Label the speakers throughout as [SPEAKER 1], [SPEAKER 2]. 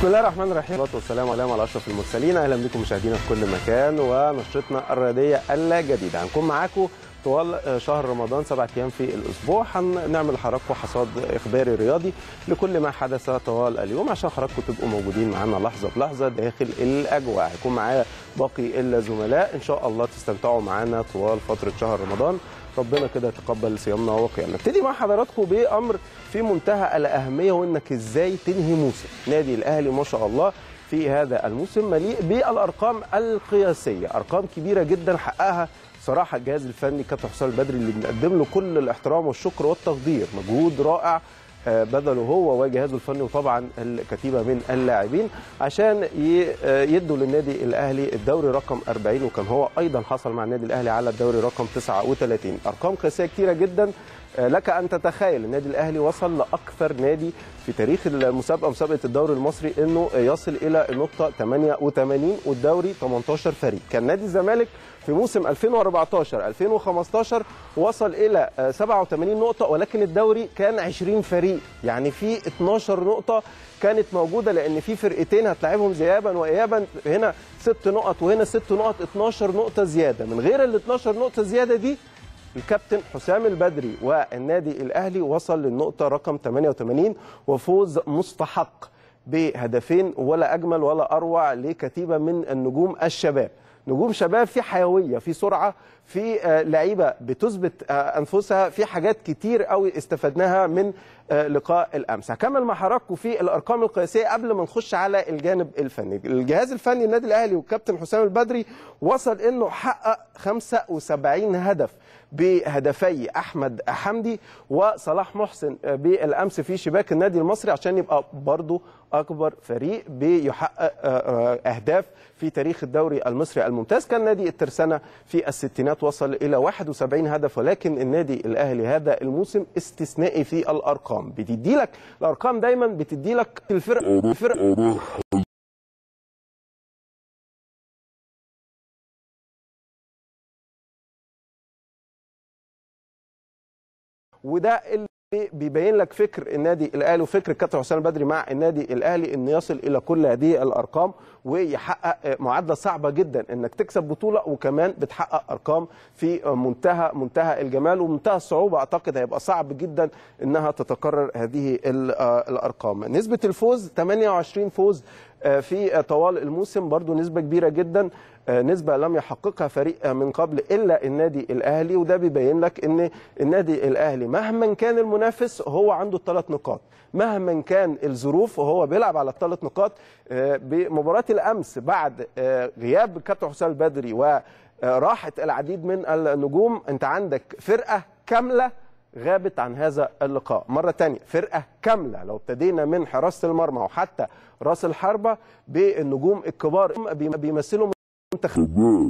[SPEAKER 1] بسم الله الرحمن الرحيم والصلاه والسلام على اشرف المرسلين اهلا بكم مشاهدينا في كل مكان ونشرتنا الرياضيه الجديده هنكون معاكم طوال شهر رمضان سبعة ايام في الاسبوع هنعمل لحضراتكم حصاد اخباري رياضي لكل ما حدث طوال اليوم عشان حضراتكم تبقوا موجودين معانا لحظه بلحظه داخل الاجواء هيكون معايا باقي الزملاء ان شاء الله تستمتعوا معانا طوال فتره شهر رمضان ربنا كده يتقبل صيامنا وقيامنا نبتدي مع حضراتكم بامر في منتهى الاهميه وانك ازاي تنهي موسم نادي الاهلي ما شاء الله في هذا الموسم مليء بالارقام القياسيه ارقام كبيره جدا حققها صراحه الجهاز الفني كابتن حسام البدري اللي بنقدم له كل الاحترام والشكر والتقدير مجهود رائع بذله هو وجهازه الفني وطبعا الكتيبه من اللاعبين عشان يدوا للنادي الاهلي الدوري رقم 40 وكان هو ايضا حصل مع النادي الاهلي على الدوري رقم 39 ارقام قياسيه كثيره جدا لك ان تتخيل النادي الاهلي وصل لاكثر نادي في تاريخ المسابقه مسابقه الدوري المصري انه يصل الى النقطه 88 والدوري 18 فريق كان نادي الزمالك في موسم 2014 2015 وصل الى 87 نقطه ولكن الدوري كان 20 فريق يعني في 12 نقطه كانت موجوده لان في فرقتين هتلاعبهم ذهابا وايابا هنا 6 نقط وهنا 6 نقط 12 نقطه زياده من غير ال 12 نقطه زياده دي الكابتن حسام البدري والنادي الاهلي وصل للنقطه رقم 88 وفوز مستحق بهدفين ولا اجمل ولا اروع لكتيبه من النجوم الشباب نجوم شباب في حيويه في سرعه في لعيبه بتثبت انفسها في حاجات كتير قوي استفدناها من لقاء الامس هكمل مع حضراتكم في الارقام القياسيه قبل ما نخش على الجانب الفني الجهاز الفني النادي الاهلي والكابتن حسام البدري وصل انه حقق 75 هدف بهدفي احمد حمدي وصلاح محسن بالامس في شباك النادي المصري عشان يبقى برضه اكبر فريق بيحقق اهداف في تاريخ الدوري المصري الممتاز كان نادي الترسانه في الستينات وصل الى 71 هدف ولكن النادي الاهلي هذا الموسم استثنائي في الارقام بتدي لك الارقام دايما بتدي لك الفرق الفرق وده اللي بيبين لك فكر النادي الاهلي وفكر الكابتن حسام البدري مع النادي الاهلي انه يصل الى كل هذه الارقام ويحقق معادله صعبه جدا انك تكسب بطوله وكمان بتحقق ارقام في منتهى منتهى الجمال ومنتهى الصعوبه اعتقد هيبقى صعب جدا انها تتكرر هذه الارقام نسبه الفوز 28 فوز في طوال الموسم برضو نسبة كبيرة جدا نسبة لم يحققها فريق من قبل إلا النادي الأهلي وده بيبين لك أن النادي الأهلي مهما كان المنافس هو عنده الثلاث نقاط مهما كان الظروف وهو بيلعب على الثلاث نقاط بمباراة الأمس بعد غياب الكابتن حسام البدري وراحة العديد من النجوم أنت عندك فرقة كاملة غابت عن هذا اللقاء مرة تانية فرقة كاملة لو ابتدينا من حراسة المرمى وحتى راس الحربة بالنجوم الكبار بيمثلوا منتخب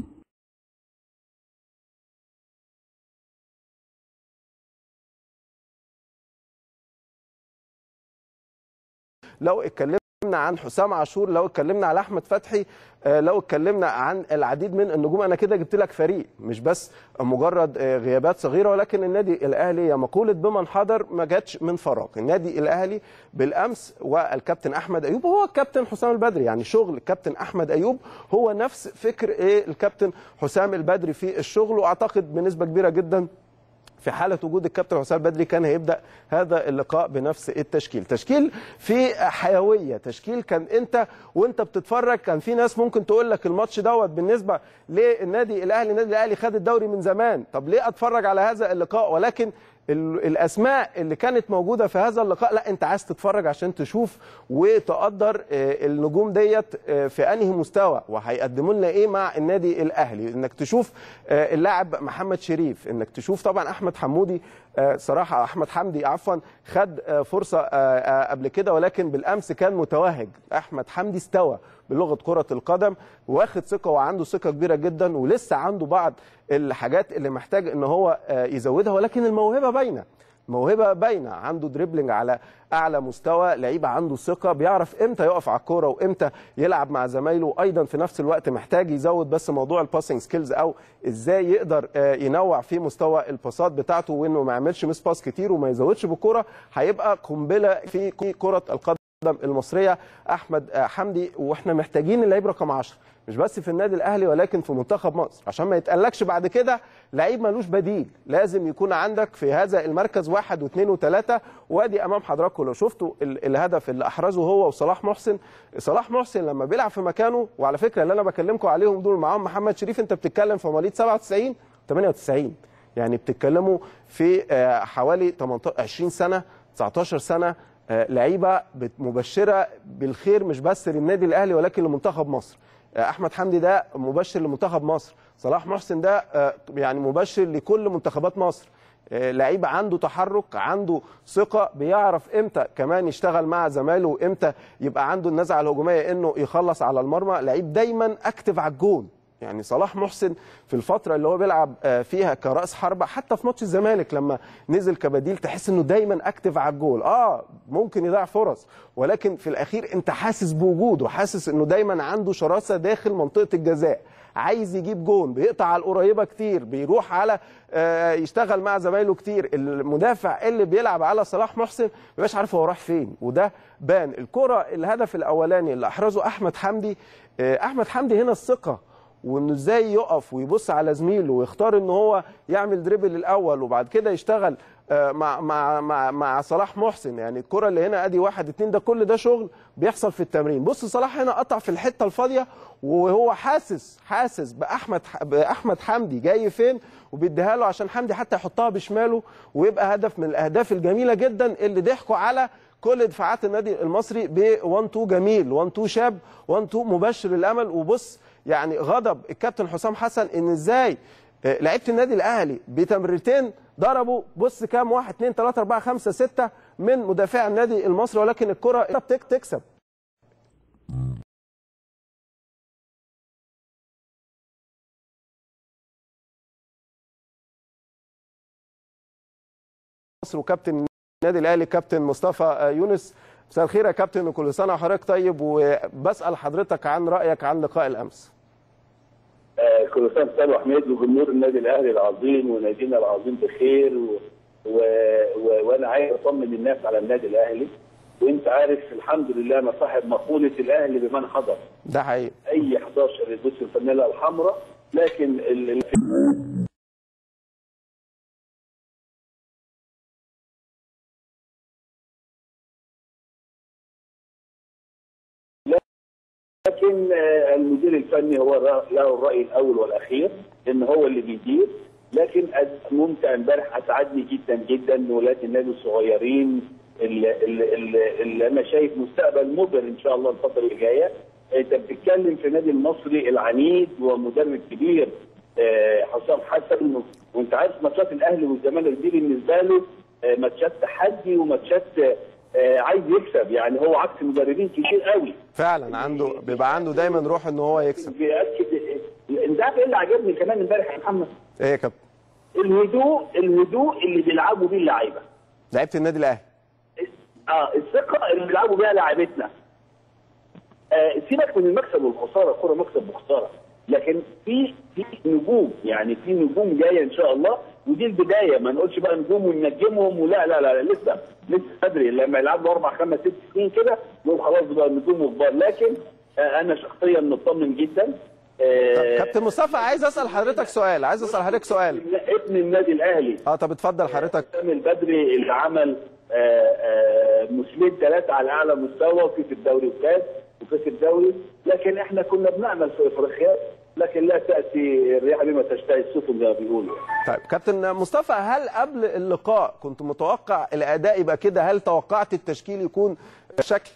[SPEAKER 1] لو اتكلمنا عن حسام عاشور لو اتكلمنا على احمد فتحي لو اتكلمنا عن العديد من النجوم انا كده جبت لك فريق مش بس مجرد غيابات صغيره ولكن النادي الاهلي يا مقوله بمن حضر ما جاتش من فراغ النادي الاهلي بالامس والكابتن احمد ايوب هو الكابتن حسام البدري يعني شغل الكابتن احمد ايوب هو نفس فكر ايه الكابتن حسام البدري في الشغل واعتقد بنسبه كبيره جدا في حالة وجود الكابتن حسام بدري كان هيبدأ هذا اللقاء بنفس التشكيل تشكيل في حيوية تشكيل كان انت وانت بتتفرج كان في ناس ممكن تقول لك الماتش دوت بالنسبة للنادي الاهلي النادي الاهلي خد الدوري من زمان طب ليه اتفرج على هذا اللقاء ولكن الاسماء اللي كانت موجوده في هذا اللقاء لا انت عايز تتفرج عشان تشوف وتقدر النجوم ديت في انهي مستوى وهيقدموا لنا ايه مع النادي الاهلي انك تشوف اللاعب محمد شريف انك تشوف طبعا احمد حمودي صراحه احمد حمدي عفوا خد فرصه قبل كده ولكن بالامس كان متوهج احمد حمدي استوى بلغه كره القدم واخد ثقه وعنده ثقه كبيره جدا ولسه عنده بعض الحاجات اللي محتاج ان هو يزودها ولكن الموهبه باينه موهبه باينه عنده دريبلينج على اعلى مستوى لعيبه عنده ثقه بيعرف امتى يقف على الكوره وامتى يلعب مع زمايله ايضا في نفس الوقت محتاج يزود بس موضوع الباسنج سكيلز او ازاي يقدر ينوع في مستوى الباسات بتاعته وانه ما يعملش مس باس كتير وما يزودش بالكوره هيبقى قنبله في كره القدم المصريه احمد حمدي واحنا محتاجين اللعيب رقم 10 مش بس في النادي الاهلي ولكن في منتخب مصر عشان ما يتقالكش بعد كده لعيب ملوش بديل لازم يكون عندك في هذا المركز واحد واثنين وثلاثه وادي امام حضراتكم لو شفتوا ال- الهدف اللي احرزه هو وصلاح محسن صلاح محسن لما بيلعب في مكانه وعلى فكره اللي انا بكلمكم عليهم دول معاهم محمد شريف انت بتتكلم في مواليد 97 98 يعني بتتكلموا في آه، حوالي 18 20 سنه 19 سنه آه، لعيبه بت- مبشره بالخير مش بس للنادي الاهلي ولكن لمنتخب مصر آه، احمد حمدي ده مبشر لمنتخب مصر صلاح محسن ده آه، يعني مبشر لكل منتخبات مصر آه، لعيب عنده تحرك عنده ثقه بيعرف امتى كمان يشتغل مع زمايله وامتى يبقى عنده النزعه الهجوميه انه يخلص على المرمى لعيب دايما اكتف على الجون يعني صلاح محسن في الفترة اللي هو بيلعب آه، فيها كرأس حربة حتى في ماتش الزمالك لما نزل كبديل تحس انه دايما اكتف على الجول اه ممكن يضيع فرص ولكن في الاخير انت حاسس بوجوده حاسس انه دايما عنده شراسة داخل منطقة الجزاء عايز يجيب جون بيقطع على القريبة كتير بيروح على آه، يشتغل مع زمايله كتير المدافع اللي بيلعب على صلاح محسن مبقاش عارف هو راح فين وده بان الكرة الهدف الاولاني اللي احرزه احمد حمدي آه، احمد حمدي هنا الثقة وانه ازاي يقف ويبص على زميله ويختار ان هو يعمل دريبل الاول وبعد كده يشتغل آه، مع مع مع مع صلاح محسن يعني الكره اللي هنا ادي واحد اتنين ده كل ده شغل بيحصل في التمرين بص صلاح هنا قطع في الحته الفاضيه وهو حاسس حاسس باحمد باحمد حمدي جاي فين وبيديها له عشان حمدي حتى يحطها بشماله ويبقى هدف من الاهداف الجميله جدا اللي ضحكوا على كل دفاعات النادي المصري ب 1 2 جميل 1 2 شاب 1 2 مبشر الامل وبص يعني غضب الكابتن حسام حسن ان ازاي آه، لعيبه النادي الاهلي بتمريرتين ضربوا بص كام 1 2 3 4 5 6 من مدافع النادي المصري ولكن الكره بتك تكسب مصر وكابتن النادي الاهلي كابتن مصطفى آه، يونس مساء الخير يا كابتن وكل سنه وحضرتك طيب وبسال حضرتك عن رايك عن لقاء الامس
[SPEAKER 2] آه، كل سنه وانت طيب يا حميد وجمهور النادي الاهلي العظيم ونادينا العظيم بخير و... و... و... وانا عايز اطمن الناس على النادي الاهلي وانت عارف الحمد لله انا صاحب مقوله الاهلي بمن حضر
[SPEAKER 1] ده حقيقي
[SPEAKER 2] اي 11 يدوس الفانيلا الحمراء لكن ال... ال... لكن آه، المدير الفني هو الر- له الراي الاول والاخير ان هو اللي بيدير لكن أد- ممتع امبارح اسعدني جدا جدا ولاد النادي الصغيرين اللي, اللي, اللي, اللي انا شايف مستقبل مبهر ان شاء الله الفتره اللي جايه انت بتتكلم في نادي المصري العنيد ومدرب كبير آه، حسام حسن وانت عارف ماتشات الاهلي والزمالك دي بالنسبه له آه، ماتشات تحدي وماتشات آه، عايز يكسب يعني هو عكس مدربين كتير قوي
[SPEAKER 1] فعلا عنده بيبقى عنده دايما روح ان هو يكسب
[SPEAKER 2] بيأكد انت عارف ايه اللي عجبني كمان امبارح يا محمد؟
[SPEAKER 1] ايه يا كابتن
[SPEAKER 2] الهدوء الهدوء اللي بيلعبوا بيه اللعيبه.
[SPEAKER 1] لعيبه النادي الاهلي
[SPEAKER 2] اه الثقه اللي بيلعبوا بيها لاعيبتنا. آه سيبك من المكسب والخساره، الكوره مكسب وخساره، لكن في في نجوم يعني في نجوم جايه ان شاء الله ودي البدايه ما نقولش بقى نجوم وننجمهم ولا لا لا, لا لسه لسه بدري لما يلعبوا اربع خمس ست سنين كده نقول خلاص بقى نجوم كبار لكن آه انا شخصيا مطمن جدا
[SPEAKER 1] طب
[SPEAKER 2] آه
[SPEAKER 1] كابتن مصطفى عايز اسال حضرتك سؤال عايز اسال حضرتك سؤال
[SPEAKER 2] ابن النادي الاهلي
[SPEAKER 1] اه طب اتفضل حضرتك
[SPEAKER 2] حسام البدري اللي عمل آه، آه، موسمين ثلاثه على اعلى مستوى وفي في الدوري وفاز وفي الدوري لكن احنا كنا بنعمل في افريقيا لكن لا تاتي الرياح بما تشتهي السفن زي ما بيقولوا
[SPEAKER 1] طيب كابتن مصطفى هل قبل اللقاء كنت متوقع الاداء يبقى كده هل توقعت التشكيل يكون شكل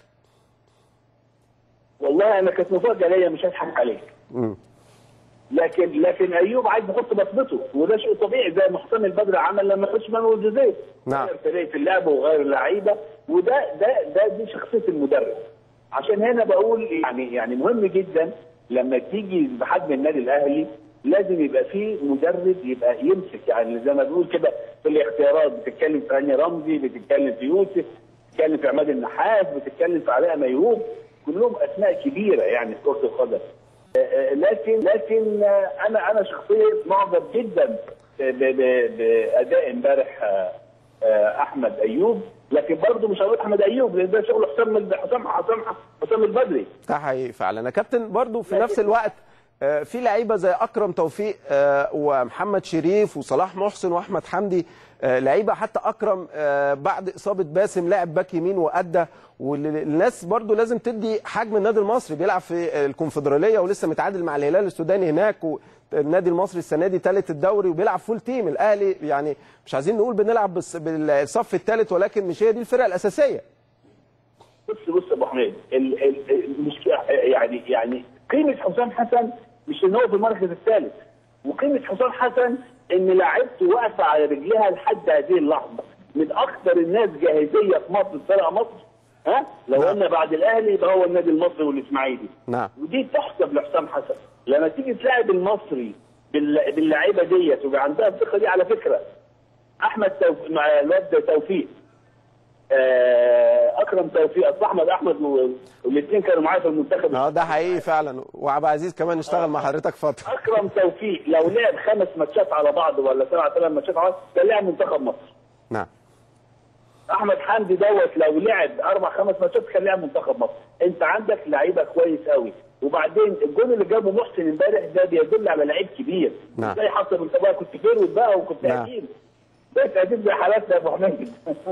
[SPEAKER 2] والله انا كانت مفاجاه ليا مش هضحك عليك
[SPEAKER 1] مم.
[SPEAKER 2] لكن لكن ايوب عايز يحط بصمته وده شيء طبيعي زي ما حسام البدري عمل لما خش مانويل جوزيه
[SPEAKER 1] نعم.
[SPEAKER 2] غير طريقه اللعب وغير اللعيبه وده ده ده دي شخصيه المدرب عشان هنا بقول يعني يعني مهم جدا لما تيجي بحجم النادي الاهلي لازم يبقى فيه مدرب يبقى يمسك يعني زي ما بنقول كده في الاختيارات بتتكلم في هاني رمزي بتتكلم في يوسف بتتكلم في عماد النحاس بتتكلم في علاء ميهوب كلهم اسماء كبيره يعني في كره القدم آه، لكن لكن آه، انا انا شخصيا معجب جدا ب- ب- باداء امبارح آه، آه، احمد ايوب لكن برضه مش هقول احمد ايوب لان ده شغل حسام حسام حسام حسام البدري
[SPEAKER 1] ده حقيقي فعلا يا كابتن برضو في
[SPEAKER 2] لكن-
[SPEAKER 1] نفس الوقت آه، في لعيبه زي اكرم توفيق آه، ومحمد شريف وصلاح محسن واحمد حمدي آه، لعيبه حتى اكرم آه، بعد اصابه باسم لعب باك يمين وادى والناس برضو لازم تدي حجم النادي المصري بيلعب في الكونفدراليه ولسه متعادل مع الهلال السوداني هناك والنادي المصري السنه دي ثالث الدوري وبيلعب فول تيم الاهلي يعني مش عايزين نقول بنلعب بالص- بالصف الثالث ولكن مش هي دي الفرقه الاساسيه
[SPEAKER 2] بص بص يا ابو حميد ال- ال- ال- مش يعني يعني قيمه حسام حسن مش ان هو في المركز الثالث وقيمه حسام حسن ان لعيبته واقفه على رجليها لحد هذه اللحظه من اكثر الناس جاهزيه في مصر فرقه مصر ها لو
[SPEAKER 1] نعم.
[SPEAKER 2] قلنا بعد الاهلي يبقى هو النادي المصري والاسماعيلي
[SPEAKER 1] نعم
[SPEAKER 2] ودي تحسب لحسام حسن لما تيجي تلاعب المصري بال- باللعيبه ديت ويبقى عندها الثقه دي على فكره احمد توفيق مع الواد توفيق آه، اكرم توفيق اصل احمد احمد والاثنين كانوا معايا في المنتخب
[SPEAKER 1] اه ده حقيقي فعلا وعبد العزيز كمان اشتغل مع حضرتك فتره
[SPEAKER 2] اكرم توفيق لو لعب خمس ماتشات على بعض ولا سبع ثمان ماتشات على بعض كان لعب منتخب مصر
[SPEAKER 1] نعم
[SPEAKER 2] احمد حمدي دوت لو لعب اربع خمس ماتشات كان لعب منتخب مصر انت عندك لعيبه كويس قوي وبعدين الجون اللي جابه محسن امبارح ده بيدل على لعيب كبير
[SPEAKER 1] نعم.
[SPEAKER 2] زي حتى انت بقى كنت فيرود بقى وكنت
[SPEAKER 1] نعم.
[SPEAKER 2] قديم ده تقديم زي حالاتنا يا ابو حميد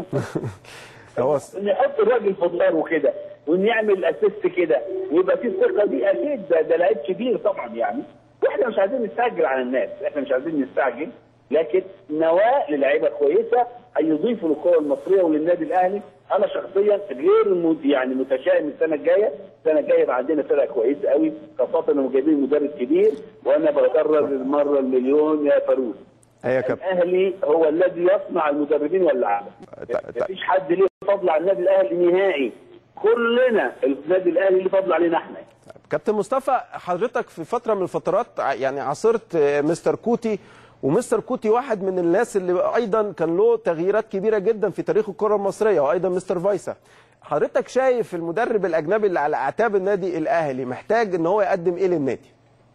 [SPEAKER 1] هو
[SPEAKER 2] ان يحط الراجل في ظهره كده وان يعمل اسيست كده ويبقى فيه الثقه دي اكيد ده, ده لعيب كبير طبعا يعني واحنا مش عايزين نستعجل على الناس احنا مش عايزين نستعجل لكن نواه للعيبه كويسه هيضيفوا للكره المصريه وللنادي الاهلي انا شخصيا غير مد- يعني متشائم السنه الجايه السنه الجايه يبقى عندنا فرقه كويسه قوي خاصه انهم جايبين مدرب كبير وانا بكرر المره المليون يا فاروق
[SPEAKER 1] ايوه يا كابتن
[SPEAKER 2] الاهلي هو الذي يصنع المدربين واللاعبين
[SPEAKER 1] ت- ت-
[SPEAKER 2] مفيش حد ليه فضل على النادي الاهلي نهائي كلنا النادي الاهلي ليه فضل علينا احنا
[SPEAKER 1] كابتن مصطفى حضرتك في فتره من الفترات ع- يعني عاصرت آه، مستر كوتي ومستر كوتي واحد من الناس اللي ايضا كان له تغييرات كبيره جدا في تاريخ الكره المصريه وايضا مستر فايسا حضرتك شايف المدرب الاجنبي اللي على اعتاب النادي الاهلي محتاج ان هو يقدم ايه للنادي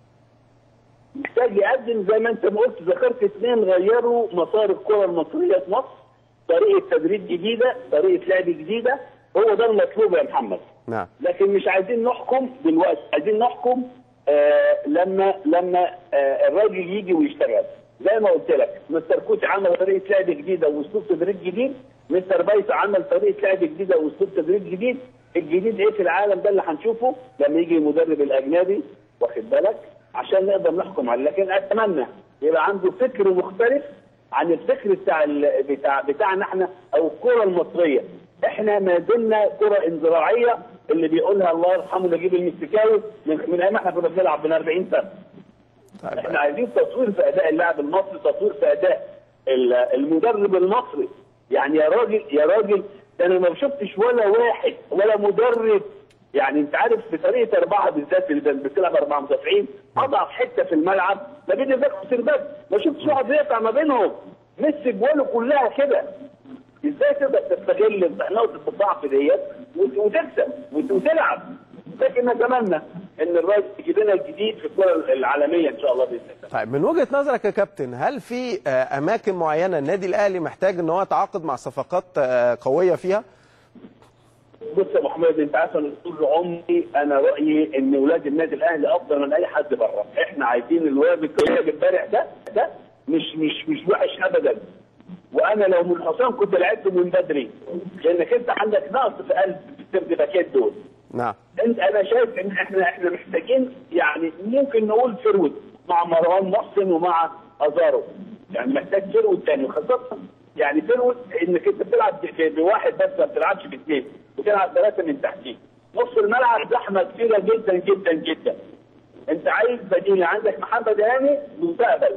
[SPEAKER 2] محتاج يقدم زي ما انت ما قلت ذكرت اثنين غيروا مسار الكره المصريه في مصر طريقه تدريب جديده طريقه لعب جديده هو ده المطلوب يا محمد
[SPEAKER 1] نعم
[SPEAKER 2] لكن مش عايزين نحكم دلوقتي عايزين نحكم آه لما لما آه الراجل يجي ويشتغل زي ما قلت لك مستر كوتي عمل طريقه لعب جديده واسلوب تدريب جديد مستر بايس عمل طريقه لعب جديده واسلوب تدريب جديد الجديد ايه في العالم ده اللي هنشوفه لما يجي المدرب الاجنبي واخد بالك عشان نقدر نحكم عليه لكن اتمنى يبقى عنده فكر مختلف عن الفكر بتاع ال- بتاع بتاعنا احنا او الكره المصريه احنا ما زلنا كره انزراعيه اللي بيقولها الله يرحمه نجيب المستكاوي من من ايام احنا كنا بنلعب من 40 سنه
[SPEAKER 1] طيب
[SPEAKER 2] احنا عايزين تطوير في اداء اللاعب المصري تطوير في اداء ال- المدرب المصري يعني يا راجل يا راجل ده انا ما شفتش ولا واحد ولا مدرب يعني انت عارف في طريقه اربعه بالذات اللي بتلعب اربعه مدافعين اضعف حته في الملعب ما بين الباك والسرداب ما شفتش واحد يقطع ما بينهم ميسي جواله كلها كده ازاي تقدر تستغل نقطه الضعف ديت وت- وتكسب وت- وتلعب لكن نتمنى ان الراجل يجيب لنا الجديد في الكره العالميه ان شاء الله باذن الله
[SPEAKER 1] طيب من وجهه نظرك يا كابتن هل في آه، اماكن معينه النادي الاهلي محتاج ان هو يتعاقد مع صفقات آه، قويه فيها
[SPEAKER 2] بص يا ابو حميد انت عارف انا طول عمري انا رايي ان ولاد النادي الاهلي افضل من اي حد بره احنا عايزين الواد الكويس امبارح ده ده مش مش مش وحش ابدا وانا لو من حسام كنت لعبته من بدري لانك انت عندك نقص في قلب السرد باكات دول
[SPEAKER 1] نعم
[SPEAKER 2] انت انا شايف ان احنا احنا محتاجين يعني ممكن نقول فرود مع مروان محسن ومع ازارو يعني محتاج فرود تاني وخاصه يعني فرود انك انت بتلعب ب- بواحد بس ما بتلعبش باثنين بتلعب ثلاثه من تحتيه نص الملعب زحمه كثيره جدا جدا جدا انت عايز بديل عندك محمد هاني مستقبل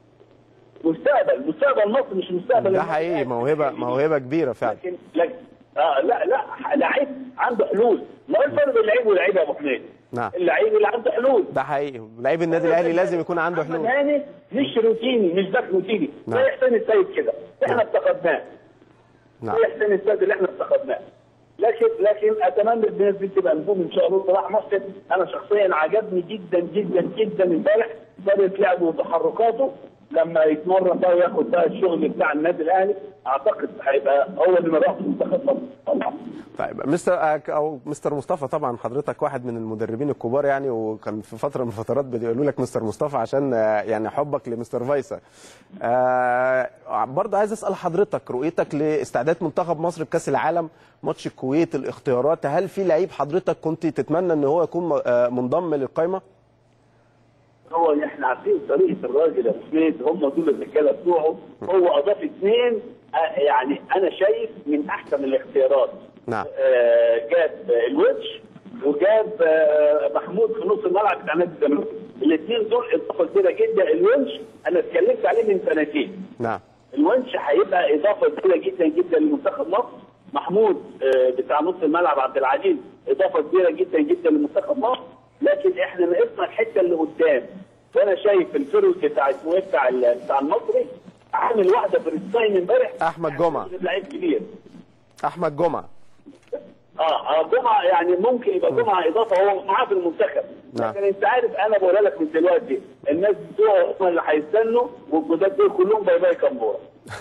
[SPEAKER 2] مستقبل مستقبل مصر مش مستقبل
[SPEAKER 1] ده حقيقي موهبه موهبه كبيره فعلا
[SPEAKER 2] لكن لكن اه لا لا لعيب عنده حلول ما هو الفرق بين اللعيب واللعيب يا ابو حميد
[SPEAKER 1] نعم.
[SPEAKER 2] اللعيب اللي عنده حلول
[SPEAKER 1] ده حقيقي لعيب النادي الاهلي لازم يكون عنده
[SPEAKER 2] محمد
[SPEAKER 1] حلول
[SPEAKER 2] هاني مش روتيني مش باك روتيني
[SPEAKER 1] نعم.
[SPEAKER 2] زي حسين السيد كده احنا
[SPEAKER 1] نعم.
[SPEAKER 2] افتقدناه
[SPEAKER 1] نعم
[SPEAKER 2] زي حسين السيد اللي احنا افتقدناه لكن لكن اتمنى الناس دي تبقى نجوم ان شاء الله صلاح محسن انا شخصيا عجبني جدا جدا جدا امبارح طريقه لعبه وتحركاته لما يتمرن بقى وياخد بقى الشغل بتاع النادي الاهلي اعتقد هيبقى هو اللي مرافق منتخب مصر طبعا
[SPEAKER 1] طيب مستر او مستر مصطفى طبعا حضرتك واحد من المدربين الكبار يعني وكان في فتره من الفترات بيقولوا لك مستر مصطفى عشان آه، يعني حبك لمستر فايسا آه برضه عايز اسال حضرتك رؤيتك لاستعداد منتخب مصر بكاس العالم ماتش الكويت الاختيارات هل في لعيب حضرتك كنت تتمنى ان هو يكون آه، منضم للقائمه
[SPEAKER 2] هو احنا عارفين طريقه الراجل يا حميد هم دول الرجاله بتوعه هو اضاف اثنين آه، يعني انا شايف من احسن الاختيارات
[SPEAKER 1] نعم.
[SPEAKER 2] آه، جاب الوتش وجاب آه، محمود في نص الملعب بتاع نادي الزمالك الاثنين دول اضافه كبيره جدا الونش انا اتكلمت عليه من سنتين
[SPEAKER 1] نعم
[SPEAKER 2] الونش هيبقى اضافه كبيره جدا جدا لمنتخب مصر محمود آه، بتاع نص الملعب عبد العزيز اضافه كبيره جدا جدا لمنتخب مصر لكن احنا ناقصنا الحته اللي قدام وانا شايف الفيروز بتاع اسمه ايه بتاع ال- بتاع المصري عامل واحده في الستاين امبارح
[SPEAKER 1] أحمد جمعة.
[SPEAKER 2] لعيب كبير
[SPEAKER 1] احمد جمعه
[SPEAKER 2] اه آه، جمعه يعني ممكن يبقى جمعه اضافه هو معاه في المنتخب
[SPEAKER 1] نعم.
[SPEAKER 2] لكن انت عارف انا بقولها لك من دلوقتي الناس بتوع هم اللي هيستنوا والجداد دول كلهم باي باي كمبوره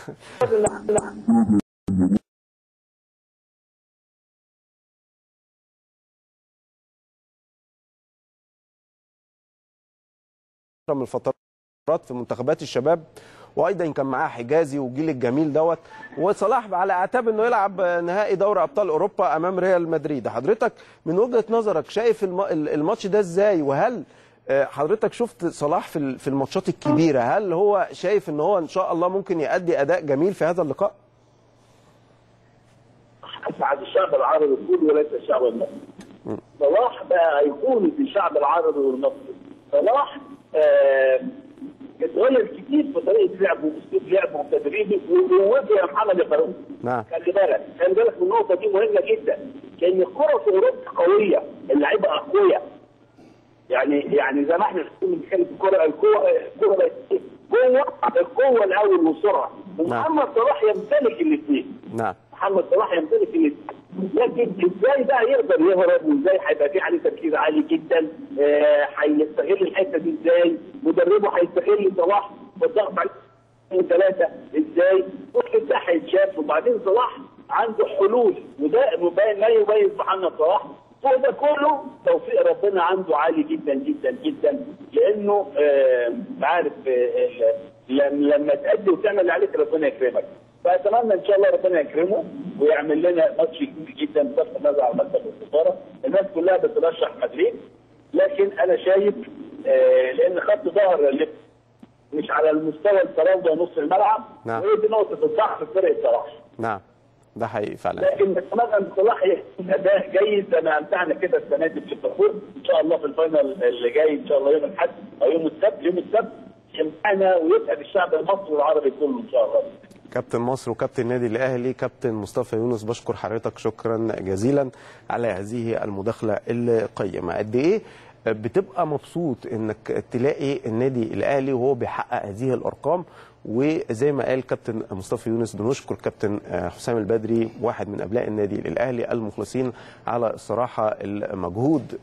[SPEAKER 1] من الفترات في منتخبات الشباب وايضا كان معاه حجازي والجيل الجميل دوت وصلاح على اعتاب انه يلعب نهائي دوري ابطال اوروبا امام ريال مدريد حضرتك من وجهه نظرك شايف الم- الماتش ده ازاي وهل آه، حضرتك شفت صلاح في ال- في الماتشات الكبيره هل هو شايف ان هو ان شاء الله ممكن يؤدي اداء جميل في هذا اللقاء
[SPEAKER 2] اسعد الشعب العربي كله وليس الشعب المصري. صلاح بقى ايقونه الشعب العربي والمصري. صلاح آه، اتغير كتير في طريقه لعبه واسلوب لعبه وتدريبه ووجه يا محمد يا فاروق.
[SPEAKER 1] نعم.
[SPEAKER 2] خلي بالك خلي بالك من النقطه دي مهمه جدا لان الكره في اوروبا قويه اللعيبه اقوياء يعني يعني زي ما احنا بنتكلم في الكوره الكوره الكوره بقت إيه؟ قوه القوه الاول والسرعه ومحمد صلاح يمتلك الاثنين
[SPEAKER 1] نعم
[SPEAKER 2] محمد صلاح يمتلك الاثنين لكن ازاي بقى يقدر يهرب وازاي هيبقى في عليه تركيز عالي جدا آه، هيستغل الحته دي ازاي مدربه هيستغل صلاح بالضغط عليه اثنين ثلاثه ازاي كل ده هيتشاف وبعدين صلاح عنده حلول وده مبين ما يميز محمد صلاح فوق ده كله توفيق ربنا عنده عالي جدا جدا جدا لانه آه عارف آه ال- لم- لما تأدي وتعمل اللي عليك ربنا يكرمك فاتمنى ان شاء الله ربنا يكرمه ويعمل لنا ماتش كبير جدا بصرف النظر عن مكتب السفاره الناس كلها بترشح مدريد لكن انا شايف آه لان خط ظهر اللي مش على المستوى الفراوده ونص الملعب
[SPEAKER 1] نعم.
[SPEAKER 2] وهي دي نقطه الضعف في فرقه صلاح
[SPEAKER 1] نعم ده حقيقي فعلا
[SPEAKER 2] لكن نتمنى ان صلاح يكون اداء جيد زي ما امتعنا كده السنه دي في التفوز ان شاء الله في الفاينل اللي جاي ان شاء الله يوم الاحد او يوم السبت يوم السبت يمتعنا ويسعد الشعب المصري والعربي كله ان شاء الله
[SPEAKER 1] كابتن مصر وكابتن النادي الاهلي كابتن مصطفى يونس بشكر حضرتك شكرا جزيلا على هذه المداخله القيمه قد ايه بتبقى مبسوط انك تلاقي النادي الاهلي وهو بيحقق هذه الارقام وزي ما قال كابتن مصطفى يونس بنشكر كابتن حسام البدري واحد من ابناء النادي الاهلي المخلصين على الصراحه المجهود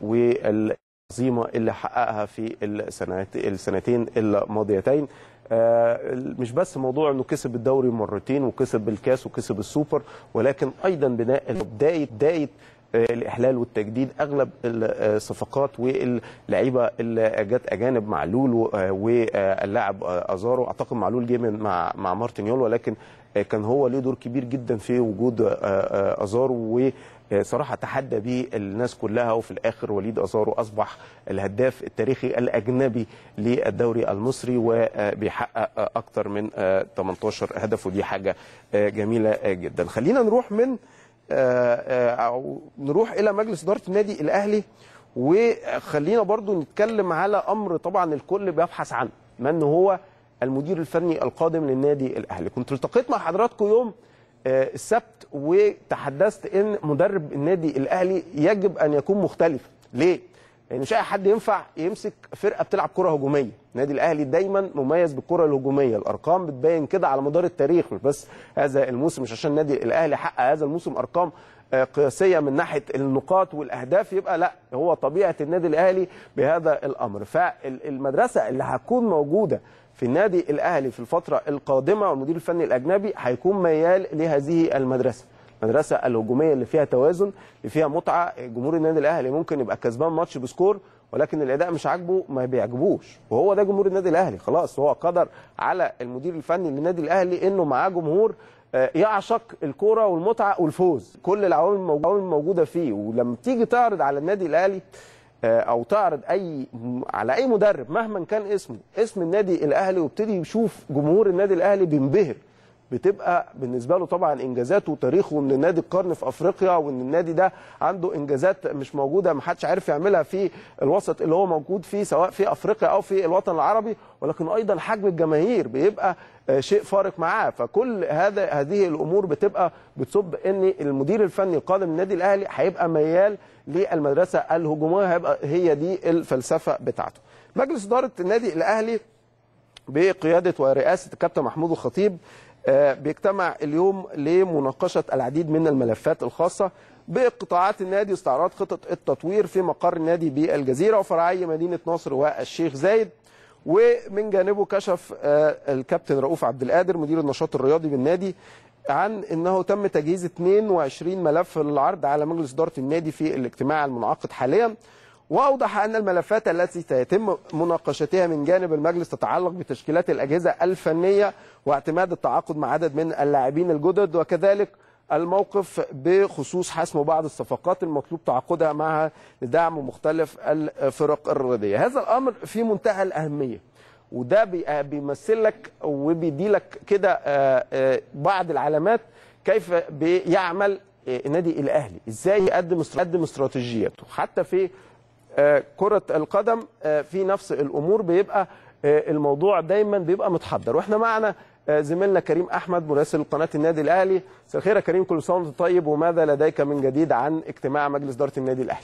[SPEAKER 1] والعظيمه اللي حققها في السنوات السنتين الماضيتين آه، مش بس موضوع انه كسب الدوري مرتين وكسب الكاس وكسب السوبر ولكن ايضا بناء بدايه بدايه آه، الاحلال والتجديد اغلب الصفقات واللعيبه اللي جت اجانب معلول و- آه، واللاعب آه، ازارو اعتقد معلول جه من مع مع مارتينيول ولكن آه، كان هو ليه دور كبير جدا في وجود آه، آه، ازارو وصراحه تحدى بيه الناس كلها وفي الاخر وليد ازارو اصبح الهداف التاريخي الاجنبي للدوري المصري وبيحقق اكتر من آه، 18 هدف ودي حاجه آه، جميله آه، جدا خلينا نروح من آه، آه، او نروح الى مجلس اداره النادي الاهلي وخلينا برضو نتكلم على امر طبعا الكل بيبحث عنه من هو المدير الفني القادم للنادي الاهلي كنت التقيت مع حضراتكم يوم آه، السبت وتحدثت ان مدرب النادي الاهلي يجب ان يكون مختلف ليه لان مش اي حد ينفع يمسك فرقه بتلعب كره هجوميه النادي الاهلي دايما مميز بالكره الهجوميه الارقام بتبين كده على مدار التاريخ مش بس هذا الموسم مش عشان النادي الاهلي حقق هذا الموسم ارقام آه، قياسيه من ناحيه النقاط والاهداف يبقى لا هو طبيعه النادي الاهلي بهذا الامر فالمدرسه اللي هتكون موجوده في النادي الاهلي في الفتره القادمه والمدير الفني الاجنبي هيكون ميال لهذه المدرسه المدرسه الهجوميه اللي فيها توازن اللي فيها متعه جمهور النادي الاهلي ممكن يبقى كسبان ماتش بسكور ولكن الاداء مش عاجبه ما بيعجبوش وهو ده جمهور النادي الاهلي خلاص هو قدر على المدير الفني للنادي الاهلي انه معاه جمهور آه، يعشق الكوره والمتعه والفوز كل العوامل الموجو- العوامل الموجوده فيه ولما تيجي تعرض على النادي الاهلي آه، او تعرض اي على اي مدرب مهما كان اسمه اسم النادي الاهلي وابتدي يشوف جمهور النادي الاهلي بينبهر بتبقى بالنسبه له طبعا انجازاته وتاريخه من النادي القرن في افريقيا وان النادي ده عنده انجازات مش موجوده ما حدش عارف يعملها في الوسط اللي هو موجود فيه سواء في افريقيا او في الوطن العربي ولكن ايضا حجم الجماهير بيبقى آه، شيء فارق معاه فكل هذا هذه الامور بتبقى بتصب ان المدير الفني القادم للنادي الاهلي هيبقى ميال للمدرسه الهجوميه هيبقى هي دي الفلسفه بتاعته مجلس اداره النادي الاهلي بقياده ورئاسه الكابتن محمود الخطيب آه، بيجتمع اليوم لمناقشه العديد من الملفات الخاصه بقطاعات النادي واستعراض خطط التطوير في مقر النادي بالجزيره وفرعي مدينه نصر والشيخ زايد ومن جانبه كشف آه، الكابتن رؤوف عبد القادر مدير النشاط الرياضي بالنادي عن انه تم تجهيز 22 ملف للعرض على مجلس اداره النادي في الاجتماع المنعقد حاليا واوضح ان الملفات التي سيتم مناقشتها من جانب المجلس تتعلق بتشكيلات الاجهزه الفنيه واعتماد التعاقد مع عدد من اللاعبين الجدد وكذلك الموقف بخصوص حسم بعض الصفقات المطلوب تعاقدها معها لدعم مختلف الفرق الرياضيه هذا الامر في منتهى الاهميه وده بي- بيمثل لك وبيدي لك كده آه، آه، بعض العلامات كيف بيعمل آه، النادي الاهلي ازاي يقدم استر- يقدم استراتيجياته حتى في آه، كرة القدم آه، في نفس الأمور بيبقى آه، الموضوع دايما بيبقى متحضر واحنا معنا آه، زميلنا كريم أحمد مراسل قناة النادي الأهلي مساء الخير يا كريم كل سنة وانت طيب وماذا لديك من جديد عن اجتماع مجلس إدارة النادي الأهلي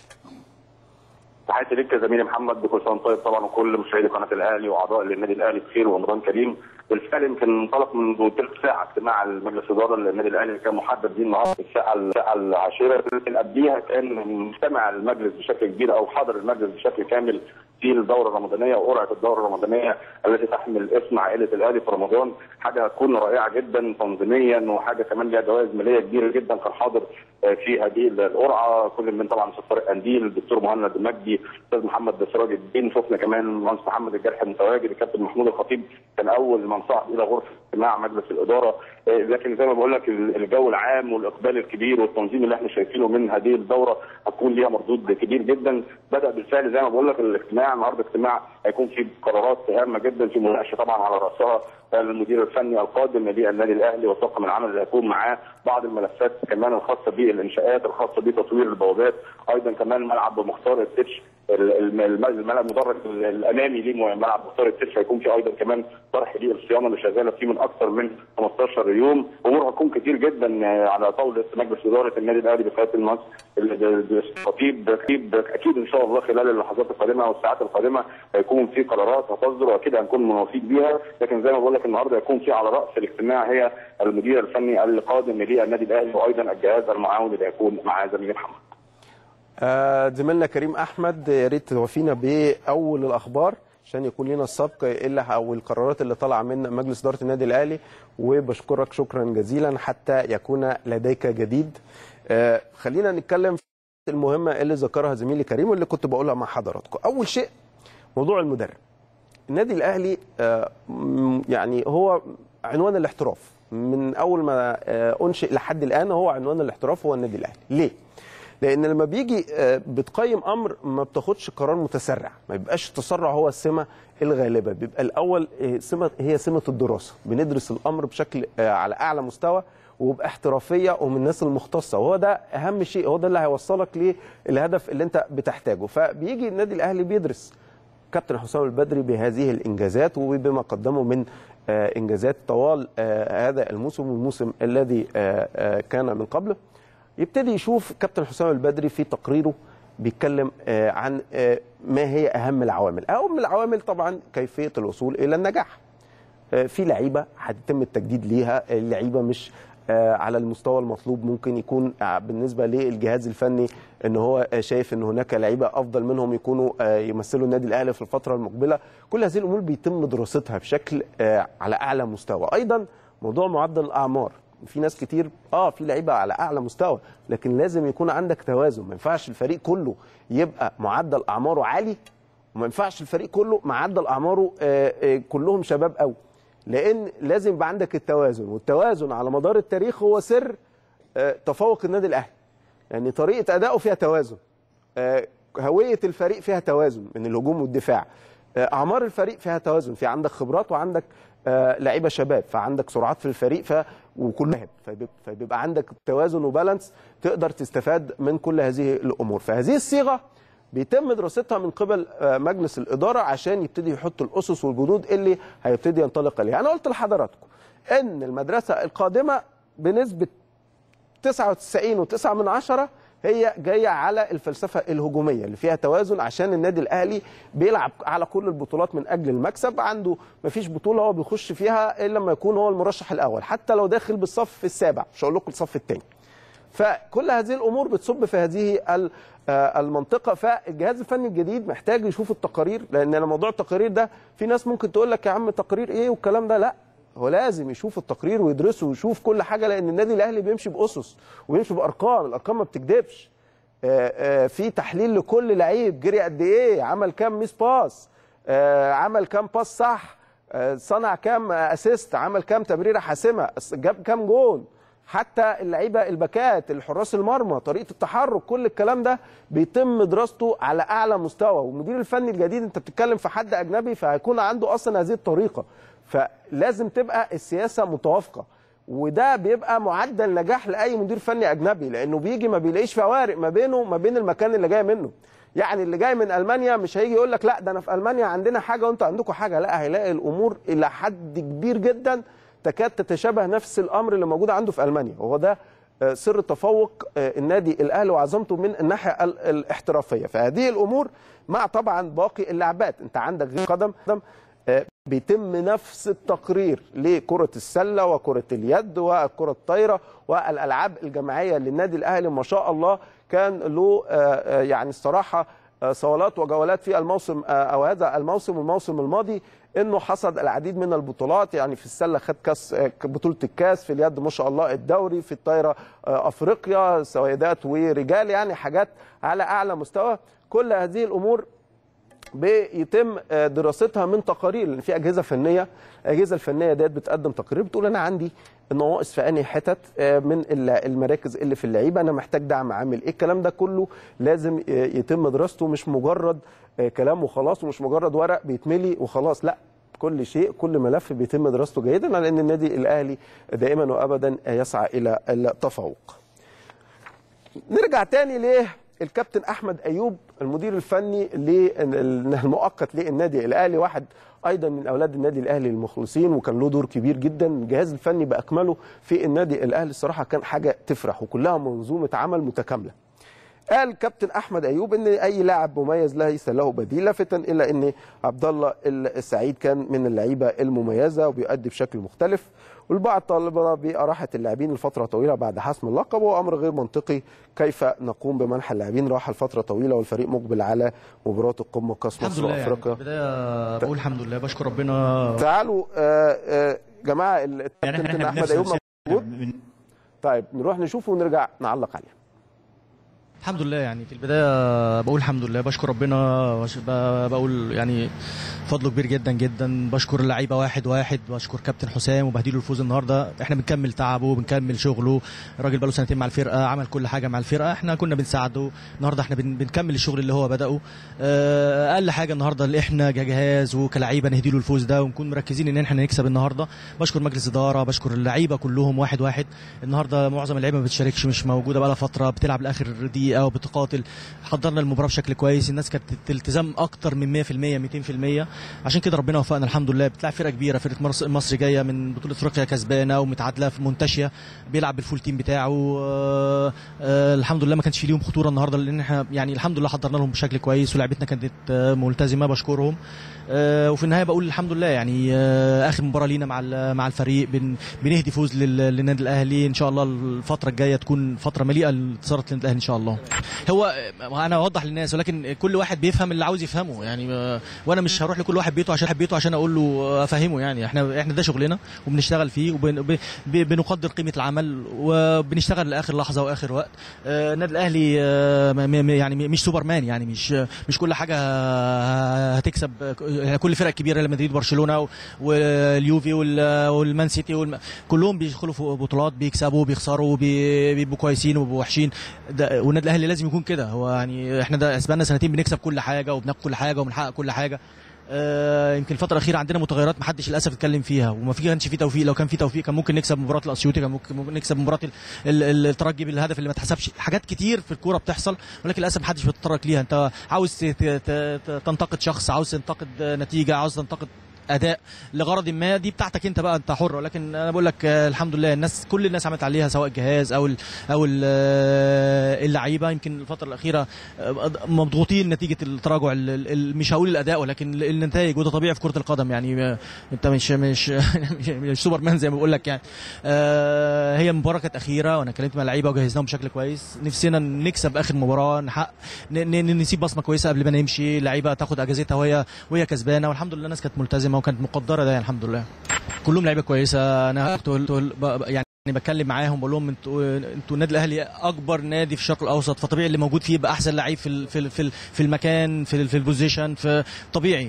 [SPEAKER 3] تحياتي ليك يا زميلي محمد بكل سنه وأنت طيب طبعا وكل مشاهدي قناه الاهلي واعضاء للنادي الاهلي بخير ورمضان كريم بالفعل يمكن انطلق منذ ثلث ساعه اجتماع المجلس الاداره للنادي الاهلي اللي كان محدد ليه النهارده الساعه الساعه العاشره اللي قبليها كان مجتمع المجلس بشكل كبير او حضر المجلس بشكل كامل في الدوره الرمضانيه وقرعه الدوره الرمضانيه التي تحمل اسم عائله الاهلي في رمضان حاجه هتكون رائعه جدا تنظيميا وحاجه كمان ليها جوائز ماليه كبيره جدا كان حاضر آه، في هذه القرعه كل من طبعا استاذ طارق قنديل الدكتور مهند المجدي الاستاذ محمد سراج الدين شفنا كمان المهندس محمد الجرح المتواجد الكابتن محمود الخطيب كان اول من صعد الى غرفه اجتماع مجلس الاداره آه، لكن زي ما بقول لك ال- الجو العام والاقبال الكبير والتنظيم اللي احنا شايفينه من هذه الدوره هتكون ليها مردود كبير جدا بدا بالفعل زي ما بقول لك الاجتماع النهارده اجتماع هيكون فيه قرارات هامه جدا في مناقشه طبعا على راسها المدير الفني القادم للنادي الاهلي وطاقم العمل اللي هيكون معاه بعض الملفات كمان الخاصه بالانشاءات الخاصه بتطوير البوابات ايضا كمان ملعب مختار التتش الم- الم- الملعب المدرج الامامي لملعب مختار التتش هيكون فيه ايضا كمان طرح للصيانه اللي شغاله فيه من اكثر من 15 يوم امور هتكون كتير جدا على طاوله مجلس اداره النادي الاهلي بقياده المهندس الخطيب اكيد اكيد ان شاء الله خلال اللحظات القادمه والساعات القادمه هيكون في قرارات هتصدر واكيد هنكون موافقين بيها لكن زي ما بقول لك النهارده هيكون في على راس الاجتماع هي المدير الفني القادم للنادي الاهلي وايضا الجهاز المعاون اللي هيكون معاه زميلي محمد
[SPEAKER 1] آه، زميلنا كريم احمد يا ريت توفينا باول الاخبار عشان يكون لنا السبق الا او القرارات اللي طالعه من مجلس اداره النادي الاهلي وبشكرك شكرا جزيلا حتى يكون لديك جديد آه، خلينا نتكلم في المهمه اللي ذكرها زميلي كريم واللي كنت بقولها مع حضراتكم اول شيء موضوع المدرب النادي الاهلي آه، م- يعني هو عنوان الاحتراف من اول ما آه، انشئ لحد الان هو عنوان الاحتراف هو النادي الاهلي ليه لان لما بيجي آه، بتقيم امر ما بتاخدش قرار متسرع ما بيبقاش التسرع هو السمه الغالبه بيبقى الاول آه، سمه هي سمه الدراسه بندرس الامر بشكل آه، على اعلى مستوى وباحترافيه ومن الناس المختصه وهو ده اهم شيء هو ده اللي هيوصلك للهدف اللي انت بتحتاجه فبيجي النادي الاهلي بيدرس كابتن حسام البدري بهذه الانجازات وبما قدمه من آه، انجازات طوال آه، هذا الموسم والموسم الذي آه، آه، كان من قبله يبتدي يشوف كابتن حسام البدري في تقريره بيتكلم آه، عن آه، ما هي اهم العوامل اهم العوامل طبعا كيفيه الوصول الى النجاح آه، في لعيبه هيتم التجديد ليها اللعيبه مش آه، على المستوى المطلوب ممكن يكون آه، بالنسبه للجهاز الفني ان هو آه، شايف ان هناك لعيبه افضل منهم يكونوا آه، يمثلوا النادي الاهلي في الفتره المقبله كل هذه الامور بيتم دراستها بشكل آه، على اعلى مستوى ايضا موضوع معدل الاعمار في ناس كتير اه في لعيبه على اعلى مستوى لكن لازم يكون عندك توازن ما ينفعش الفريق كله يبقى معدل اعماره عالي وما ينفعش الفريق كله معدل اعماره آه، آه، كلهم شباب قوي لان لازم يبقى عندك التوازن والتوازن على مدار التاريخ هو سر آه، تفوق النادي الاهلي يعني طريقه ادائه فيها توازن آه، هويه الفريق فيها توازن من الهجوم والدفاع آه، اعمار الفريق فيها توازن في عندك خبرات وعندك آه، لعيبه شباب فعندك سرعات في الفريق ف وكلها فبيبقى, فبيبقى عندك توازن وبالانس تقدر تستفاد من كل هذه الامور فهذه الصيغه بيتم دراستها من قبل آه، مجلس الاداره عشان يبتدي يحط الاسس والبنود اللي هيبتدي ينطلق عليها انا قلت لحضراتكم ان المدرسه القادمه بنسبه 99.9 من عشرة هي جايه على الفلسفه الهجوميه اللي فيها توازن عشان النادي الاهلي بيلعب على كل البطولات من اجل المكسب عنده مفيش بطوله هو بيخش فيها الا لما يكون هو المرشح الاول حتى لو داخل بالصف السابع مش هقول لكم الصف الثاني فكل هذه الامور بتصب في هذه ال- آه، المنطقه فالجهاز الفني الجديد محتاج يشوف التقارير لان أنا موضوع التقارير ده في ناس ممكن تقول لك يا عم تقرير ايه والكلام ده لا هو لازم يشوف التقرير ويدرسه ويشوف كل حاجه لان النادي الاهلي بيمشي باسس وبيمشي بارقام الارقام ما بتكذبش آه، آه، في تحليل لكل لعيب جري قد ايه عمل كام ميس باس آه، عمل كام باس صح آه، صنع كام اسيست عمل كام تمريره حاسمه جاب كام جون حتى اللعيبه الباكات الحراس المرمى طريقه التحرك كل الكلام ده بيتم دراسته على اعلى مستوى والمدير الفني الجديد انت بتتكلم في حد اجنبي فهيكون عنده اصلا هذه الطريقه فلازم تبقى السياسه متوافقه وده بيبقى معدل نجاح لاي مدير فني اجنبي لانه بيجي ما بيلاقيش فوارق ما بينه وما بين المكان اللي جاي منه يعني اللي جاي من المانيا مش هيجي يقول لك لا ده انا في المانيا عندنا حاجه وانتوا عندكم حاجه لا هيلاقي الامور الى حد كبير جدا تكاد تتشابه نفس الامر اللي موجود عنده في المانيا وهو ده آه، سر تفوق آه، النادي الاهلي وعظمته من الناحيه ال- الاحترافيه فهذه الامور مع طبعا باقي اللعبات انت عندك غير قدم قدم، آه، بيتم نفس التقرير لكرة السلة وكرة اليد والكرة الطايرة والألعاب الجماعية للنادي الأهلي ما شاء الله كان له آه، آه، يعني الصراحة آه، صولات وجولات في الموسم آه، أو هذا الموسم والموسم الماضي انه حصد العديد من البطولات يعني في السله خد كاس آه، بطوله الكاس في اليد ما شاء الله الدوري في الطايره آه، افريقيا سيدات ورجال يعني حاجات على اعلى مستوى كل هذه الامور بيتم آه، دراستها من تقارير لان في اجهزه فنيه الاجهزه الفنيه ديت بتقدم تقارير بتقول انا عندي النواقص في انهي حتت آه، من ال- المراكز اللي في اللعيبه انا محتاج دعم عامل ايه الكلام ده كله لازم آه، يتم دراسته مش مجرد آه، كلام وخلاص ومش مجرد ورق بيتملي وخلاص لا كل شيء كل ملف بيتم دراسته جيدا لان النادي الاهلي دائما وابدا يسعى الى التفوق نرجع تاني ليه الكابتن احمد ايوب المدير الفني لل- المؤقت للنادي الاهلي واحد ايضا من اولاد النادي الاهلي المخلصين وكان له دور كبير جدا الجهاز الفني باكمله في النادي الاهلي الصراحه كان حاجه تفرح وكلها منظومه عمل متكامله قال كابتن احمد ايوب ان اي لاعب مميز ليس له بديل لافتا الى ان عبد الله السعيد كان من اللعيبه المميزه وبيؤدي بشكل مختلف والبعض طالبنا باراحه اللاعبين لفتره طويله بعد حسم اللقب وهو امر غير منطقي كيف نقوم بمنح اللاعبين راحه لفتره طويله والفريق مقبل على مباراه القمه كاس
[SPEAKER 4] الحمد
[SPEAKER 1] مصر
[SPEAKER 4] لله يعني في
[SPEAKER 1] وافريقيا
[SPEAKER 4] البدايه بقول الحمد لله بشكر ربنا
[SPEAKER 1] تعالوا آه، آه، جماعه
[SPEAKER 4] يعني
[SPEAKER 1] الكابتن
[SPEAKER 4] احنا
[SPEAKER 1] احمد ايوب
[SPEAKER 4] بنفس
[SPEAKER 1] موجود
[SPEAKER 4] من-
[SPEAKER 1] طيب نروح نشوفه ونرجع نعلق عليه
[SPEAKER 4] الحمد لله يعني في البدايه بقول الحمد لله بشكر ربنا وش- ب- بقول يعني فضله كبير جدا جدا بشكر اللعيبه واحد واحد بشكر كابتن حسام وبهديله الفوز النهارده احنا بنكمل تعبه بنكمل شغله الراجل بقاله سنتين مع الفرقه عمل كل حاجه مع الفرقه احنا كنا بنساعده النهارده احنا بن- بنكمل الشغل اللي هو بداه آه، اقل حاجه النهارده اللي احنا كجهاز وكلعيبه نهديله الفوز ده ونكون مركزين ان احنا نكسب النهارده بشكر مجلس اداره بشكر اللعيبه كلهم واحد واحد النهارده معظم اللعيبه ما بتشاركش مش موجوده بقى فتره بتلعب لاخر دقيقه وبتقاتل حضرنا المباراه بشكل كويس الناس كانت التزام اكتر من 100% 200% عشان كده ربنا وفقنا الحمد لله بتلعب فرقه كبيره فرقه مصر, مصر جايه من بطوله افريقيا كسبانه ومتعادله في منتشيه بيلعب بالفول تيم بتاعه آه آه الحمد لله ما كانش في ليهم خطوره النهارده لان احنا يعني الحمد لله حضرنا لهم بشكل كويس ولعبتنا كانت آه، ملتزمه بشكرهم آه، وفي النهايه بقول الحمد لله يعني آه، اخر مباراه لينا مع ال- مع الفريق بن بنهدي فوز لل- للنادي الاهلي ان شاء الله الفتره الجايه تكون فتره مليئه لانتصارات للنادي الاهلي ان شاء الله هو آه، انا اوضح للناس ولكن كل واحد بيفهم اللي عاوز يفهمه يعني آه، وانا مش هروح لكل واحد بيته عشان بيته عشان اقول له آه، افهمه يعني احنا احنا ده شغلنا وبنشتغل فيه وبنقدر قيمه العمل وبنشتغل لاخر لحظه واخر وقت آه، النادي الاهلي آه، م- م- يعني مش سوبرمان يعني مش مش كل حاجه هتكسب يعني كل الفرق الكبيره ريال مدريد برشلونه و- واليوفي وال- والمان سيتي والم... كلهم بيدخلوا في بطولات بيكسبوا بيخسروا بي- بيبقوا كويسين وبيبقوا وحشين ده- والنادي الاهلي لازم يكون كده هو يعني احنا ده بقالنا سنتين بنكسب كل حاجه وبناخد كل حاجه وبنحقق كل حاجه آه، يمكن الفتره الاخيره عندنا متغيرات ما حدش للاسف اتكلم فيها وما في كانش في توفيق لو كان في توفيق كان ممكن نكسب مباراه الاسيوطي كان ممكن ممكن نكسب مباراه ال- ال- ال- الترجي بالهدف اللي ما اتحسبش حاجات كتير في الكوره بتحصل ولكن للاسف ما حدش بيتطرق ليها انت عاوز ت- ت- ت- تنتقد شخص عاوز تنتقد نتيجه عاوز تنتقد اداء لغرض ما دي بتاعتك انت بقى انت حر ولكن انا بقول لك آه، الحمد لله الناس كل الناس عملت عليها سواء الجهاز او ال او ال آه، اللعيبه يمكن الفتره الاخيره آه، مضغوطين نتيجه التراجع ال- ال- ال- مش هقول الاداء ولكن ال- النتائج وده طبيعي في كره القدم يعني آه، انت مش مش مش, مش سوبر مان زي ما بقول لك يعني آه، هي مباراه كانت اخيره وانا اتكلمت مع اللعيبه وجهزناهم بشكل كويس نفسنا نكسب اخر مباراه نحقق ن- ن- نسيب بصمه كويسه قبل ما نمشي اللعيبه تاخد اجازتها وهي وهي كسبانه والحمد لله الناس كانت ملتزمه وكانت مقدره ده يعني الحمد لله كلهم لعيبه كويسه انا كنت قلت- ب- ب- يعني بتكلم معاهم بقول لهم انتوا انتوا النادي الاهلي اكبر نادي في الشرق الاوسط فطبيعي اللي موجود فيه يبقى احسن لعيب في ال- في ال- في ال- في المكان في ال- في البوزيشن في طبيعي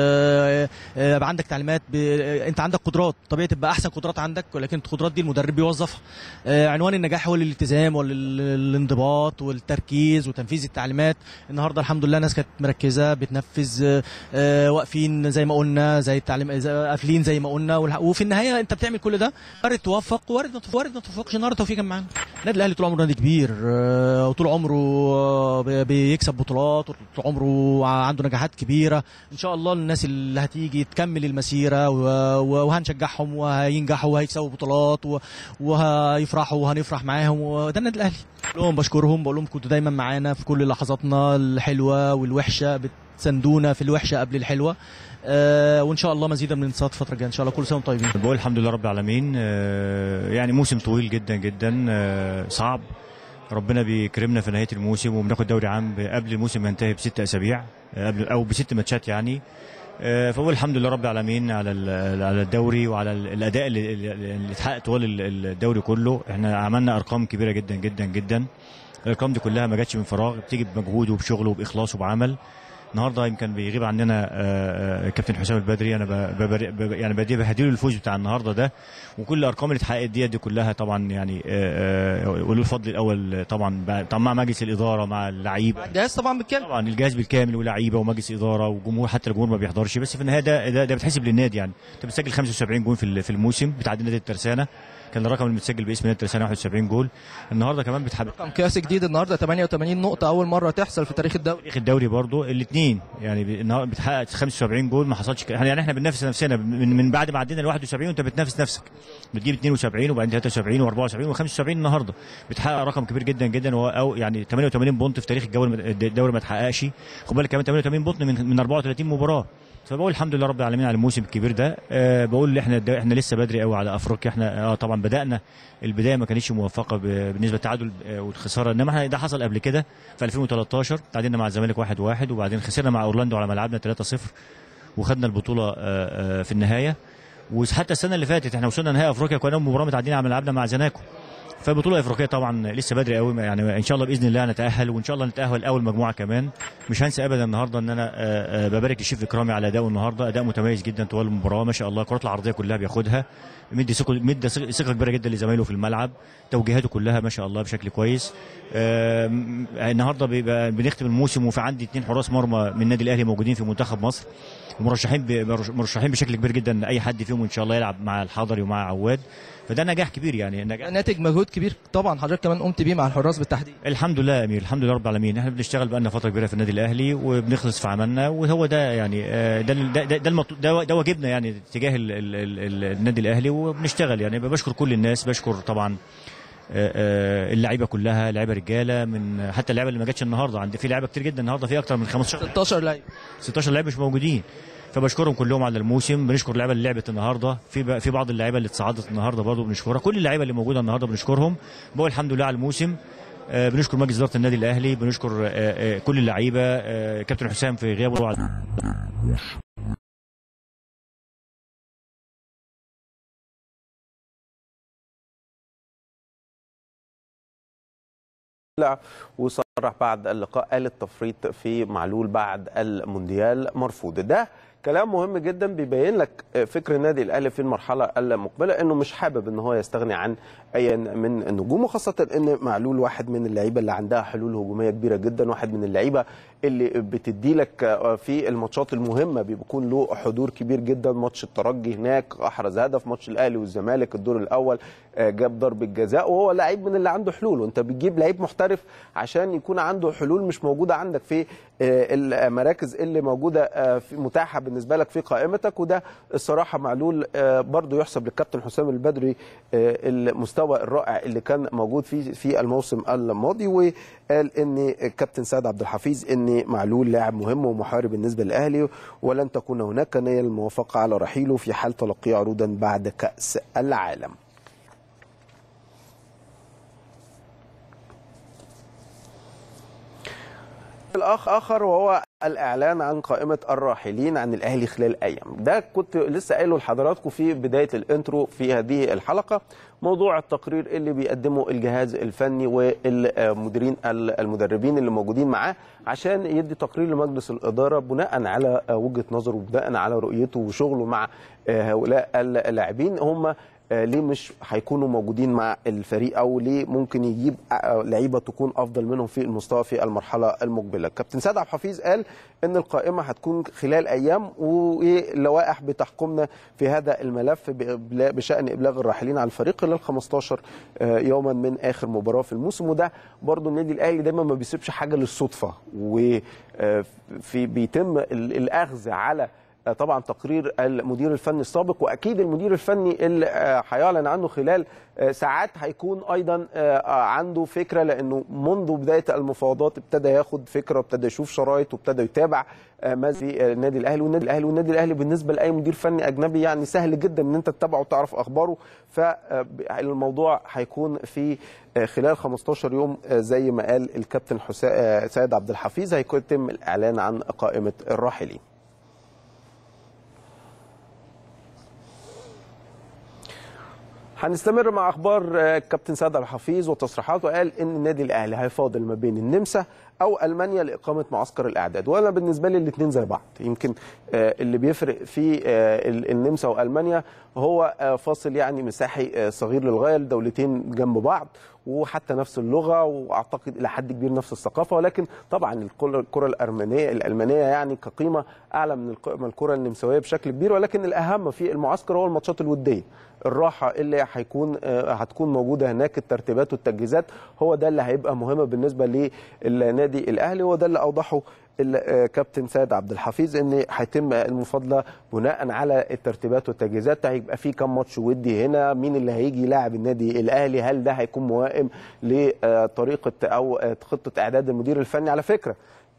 [SPEAKER 4] آه، آه، يبقى عندك تعليمات ب- آه، انت عندك قدرات طبيعي تبقى احسن قدرات عندك ولكن القدرات دي المدرب بيوظفها آه، عنوان النجاح هو الالتزام والانضباط والتركيز وتنفيذ التعليمات النهارده الحمد لله ناس كانت مركزه بتنفذ آه، آه، واقفين زي ما قلنا زي التعليم زي- قافلين زي ما قلنا والح- وفي النهايه انت بتعمل كل ده وارد توفق وارد ما توفق- وارد ما توفقش النهارده توفيق كان معانا النادي الاهلي طول عمره نادي كبير آه، وطول عمره آه، بي- بيكسب بطولات وطول عمره عنده نجاحات كبيره ان شاء الله الناس اللي هتيجي تكمل المسيره و- و- وهنشجعهم وهينجحوا وهيكسبوا بطولات و- وهيفرحوا وهنفرح معاهم وده النادي الاهلي لهم بشكرهم بقول لهم كنتوا دايما معانا في كل لحظاتنا الحلوه والوحشه بتساندونا في الوحشه قبل الحلوه آه وان شاء الله مزيدا من الانتصارات الفتره الجايه ان شاء الله كل سنه وانتم طيبين
[SPEAKER 5] بقول الحمد لله رب العالمين آه، يعني موسم طويل جدا جدا آه، صعب ربنا بيكرمنا في نهايه الموسم وبناخد دوري عام قبل الموسم ما ينتهي بست اسابيع آه، قبل او بست ماتشات يعني آه، فبقول الحمد لله رب العالمين على ال- على الدوري وعلى ال- الاداء اللي, اللي اللي اتحقق طوال ال- الدوري كله احنا عملنا ارقام كبيره جدا جدا جدا الارقام دي كلها ما جاتش من فراغ بتيجي بمجهود وبشغل وباخلاص وبعمل النهارده يمكن بيغيب عننا آه، آه، كابتن حسام البدري انا ب- ببر- ب- يعني بدي بهديله الفوز بتاع النهارده ده وكل الارقام اللي اتحققت دي دي كلها طبعا يعني آه، آه، وله الفضل الاول طبعا ب- طبعا مع مجلس الاداره مع اللعيبه
[SPEAKER 6] الجهاز طبعا بالكامل
[SPEAKER 5] طبعا الجهاز بالكامل ولاعيبه ومجلس اداره وجمهور حتى الجمهور ما بيحضرش بس في النهايه ده ده, ده بتحسب للنادي يعني انت بتسجل 75 جول في ال- في الموسم بتعدي نادي الترسانه كان الرقم المتسجل باسم نادي الترسانه 71 جول النهارده كمان بتحب
[SPEAKER 6] رقم قياسي جديد النهارده 88 نقطه اول مره تحصل في تاريخ الدوري
[SPEAKER 5] تاريخ الدوري برضو الاثنين يعني ب- النهار- بتحقق 75 جول ما حصلش ك- يعني احنا بننافس نفسنا من, من بعد ما عدينا ال 71 وانت بتنافس نفسك بتجيب 72 وبعدين 73 و74 و75 النهارده بتحقق رقم كبير جدا جدا وهو او يعني 88 بونت في تاريخ الجو- الدوري ما اتحققش خد بالك كمان 88 بونت من من 34 مباراه فبقول الحمد لله رب العالمين على الموسم الكبير ده أه بقول احنا الد- احنا لسه بدري قوي على افريقيا احنا اه طبعا بدانا البدايه ما كانتش موفقه ب- بالنسبه للتعادل آه، والخساره انما احنا ده حصل قبل كده في 2013 تعادلنا مع الزمالك 1-1 وبعدين خسرنا مع اورلاندو على ملعبنا 3-0 وخدنا البطوله آه، آه، في النهايه وحتى السنه اللي فاتت احنا وصلنا نهائي افريقيا كنا مباراه متعادلين على ملعبنا مع زناكو فالبطوله الافريقيه طبعا لسه بدري قوي يعني ان شاء الله باذن الله نتاهل وان شاء الله نتاهل اول مجموعه كمان مش هنسى ابدا النهارده ان انا آه، آه، ببارك لشريف اكرامي على ادائه النهارده اداء متميز جدا طوال المباراه ما شاء الله الكرات العرضيه كلها بياخدها مدي ثقه مدي ثقه كبيره جدا لزمايله في الملعب توجيهاته كلها ما شاء الله بشكل كويس آم، النهارده بيبقى بنختم الموسم وفي عندي اثنين حراس مرمى من النادي الاهلي موجودين في منتخب مصر ومرشحين ب- مرشحين بشكل كبير جدا ان اي حد فيهم ان شاء الله يلعب مع الحضري ومع عواد فده نجاح كبير يعني نجاح
[SPEAKER 6] ناتج مجهود كبير طبعا حضرتك كمان قمت بيه مع الحراس بالتحديد
[SPEAKER 5] الحمد لله يا امير الحمد لله رب العالمين احنا بنشتغل بقالنا فتره كبيره في النادي الاهلي وبنخلص في عملنا وهو ده يعني آه، ده ده ده, ده, المطلوب- ده, ده واجبنا يعني تجاه ال ال ال ال النادي الاهلي وبنشتغل يعني بشكر كل الناس بشكر طبعا آه، آه، اللعيبه كلها لعيبه رجاله من حتى اللعيبه اللي ما جاتش النهارده عندي في لعيبه كتير جدا النهارده في اكتر من 15
[SPEAKER 6] 16 لعيب
[SPEAKER 5] 16 لاعب مش موجودين فبشكرهم كلهم على الموسم بنشكر اللعيبه اللي لعبت النهارده في ب- في بعض اللعيبه اللي اتصعدت النهارده برضه بنشكرها كل اللعيبه اللي موجوده النهارده بنشكرهم بقول الحمد لله على الموسم آه، بنشكر مجلس اداره النادي الاهلي بنشكر آه، آه، كل اللعيبه آه، كابتن حسام في غيابه طبعاً.
[SPEAKER 1] طلع وصرح بعد اللقاء قال التفريط في معلول بعد المونديال مرفوض ده كلام مهم جدا بيبين لك فكر النادي الاهلي في المرحله المقبله انه مش حابب ان هو يستغني عن اي من النجوم وخاصه ان معلول واحد من اللعيبه اللي عندها حلول هجوميه كبيره جدا واحد من اللعيبه اللي بتدي لك في الماتشات المهمه بيكون له حضور كبير جدا ماتش الترجي هناك احرز هدف ماتش الاهلي والزمالك الدور الاول جاب ضربه جزاء وهو لعيب من اللي عنده حلول وانت بتجيب لعيب محترف عشان يكون عنده حلول مش موجوده عندك في المراكز اللي موجوده في متاحه بالنسبه لك في قائمتك وده الصراحه معلول برضو يحسب للكابتن حسام البدري المستوى الرائع اللي كان موجود فيه في الموسم الماضي وقال ان الكابتن سعد عبد الحفيظ ان معلول لاعب مهم ومحارب بالنسبه للاهلي ولن تكون هناك نيه للموافقه على رحيله في حال تلقيه عروضا بعد كاس العالم الاخ اخر وهو الاعلان عن قائمه الراحلين عن الاهلي خلال ايام ده كنت لسه قايله لحضراتكم في بدايه الانترو في هذه الحلقه موضوع التقرير اللي بيقدمه الجهاز الفني والمديرين المدربين اللي موجودين معاه عشان يدي تقرير لمجلس الاداره بناء على وجهه نظره وبناء على رؤيته وشغله مع هؤلاء اللاعبين هم ليه مش هيكونوا موجودين مع الفريق او ليه ممكن يجيب لعيبه تكون افضل منهم في المستوى في المرحله المقبله كابتن سعد عبد الحفيظ قال ان القائمه هتكون خلال ايام ولوائح بتحكمنا في هذا الملف بشان ابلاغ الراحلين على الفريق خلال 15 يوما من اخر مباراه في الموسم وده برضو النادي الاهلي دايما ما بيسيبش حاجه للصدفه وفي بيتم الاخذ على طبعا تقرير المدير الفني السابق واكيد المدير الفني اللي هيعلن عنه خلال ساعات هيكون ايضا عنده فكره لانه منذ بدايه المفاوضات ابتدى ياخد فكره وابتدى يشوف شرايط وابتدى يتابع ما في النادي الاهلي والنادي الاهلي والنادي الاهلي بالنسبه لاي مدير فني اجنبي يعني سهل جدا ان انت تتابعه وتعرف اخباره فالموضوع هيكون في خلال 15 يوم زي ما قال الكابتن حسام سيد عبد الحفيظ هيتم الاعلان عن قائمه الراحلين هنستمر مع اخبار الكابتن سعد الحفيظ وتصريحاته قال ان النادي الاهلي هيفاضل ما بين النمسا او المانيا لاقامه معسكر الاعداد وانا بالنسبه لي الاثنين زي بعض يمكن اللي بيفرق في النمسا والمانيا هو فاصل يعني مساحي صغير للغايه الدولتين جنب بعض وحتى نفس اللغه واعتقد الى حد كبير نفس الثقافه ولكن طبعا الكره الارمنيه الالمانيه يعني كقيمه اعلى من الكره النمساويه بشكل كبير ولكن الاهم في المعسكر هو الماتشات الوديه الراحه اللي هيكون هتكون موجوده هناك الترتيبات والتجهيزات هو ده اللي هيبقى مهم بالنسبه للنادي الاهلي وده اللي اوضحه الكابتن سيد عبد الحفيظ ان هيتم المفاضله بناء على الترتيبات والتجهيزات هيبقى في كام ماتش ودي هنا مين اللي هيجي يلاعب النادي الاهلي هل ده هيكون موائم لطريقه او خطه اعداد المدير الفني على فكره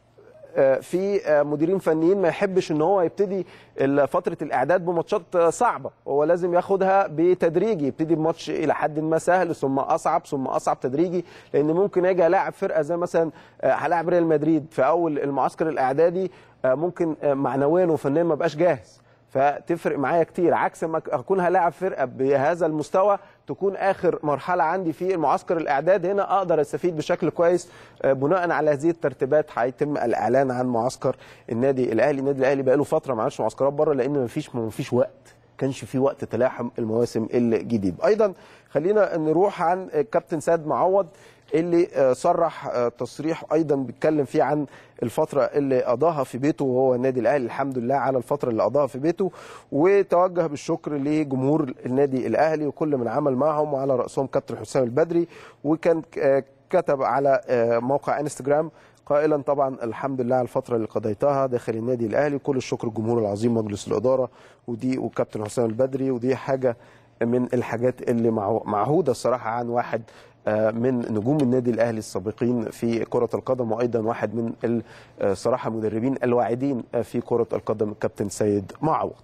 [SPEAKER 1] في مديرين فنيين ما يحبش ان هو يبتدي فتره الاعداد بماتشات صعبه هو لازم ياخدها بتدريجي يبتدي بماتش الى حد ما سهل ثم اصعب ثم اصعب تدريجي لان ممكن اجي الاعب فرقه زي مثلا هلاعب ريال مدريد في اول المعسكر الاعدادي ممكن معنويا وفنيا ما بقاش جاهز فتفرق معايا كتير عكس ما اكون هلاعب فرقه بهذا المستوى تكون اخر مرحله عندي في المعسكر الاعداد هنا اقدر استفيد بشكل كويس بناء على هذه الترتيبات هيتم الاعلان عن معسكر النادي الاهلي النادي الاهلي بقى له فتره ما عملش معسكرات بره لان ما فيش ما فيش وقت كانش في وقت تلاحم المواسم الجديد ايضا خلينا نروح عن كابتن سيد معوض اللي صرح تصريح ايضا بيتكلم فيه عن الفتره اللي قضاها في بيته وهو النادي الاهلي الحمد لله على الفتره اللي قضاها في بيته وتوجه بالشكر لجمهور النادي الاهلي وكل من عمل معهم وعلى راسهم كابتن حسام البدري وكان كتب على موقع انستجرام قائلا طبعا الحمد لله على الفتره اللي قضيتها داخل النادي الاهلي كل الشكر الجمهور العظيم مجلس الاداره ودي وكابتن حسام البدري ودي حاجه من الحاجات اللي معهوده الصراحه عن واحد آه، من نجوم النادي الاهلي السابقين في كره القدم وايضا واحد من ال- آه، صراحه المدربين الواعدين آه، في كره القدم الكابتن سيد معوض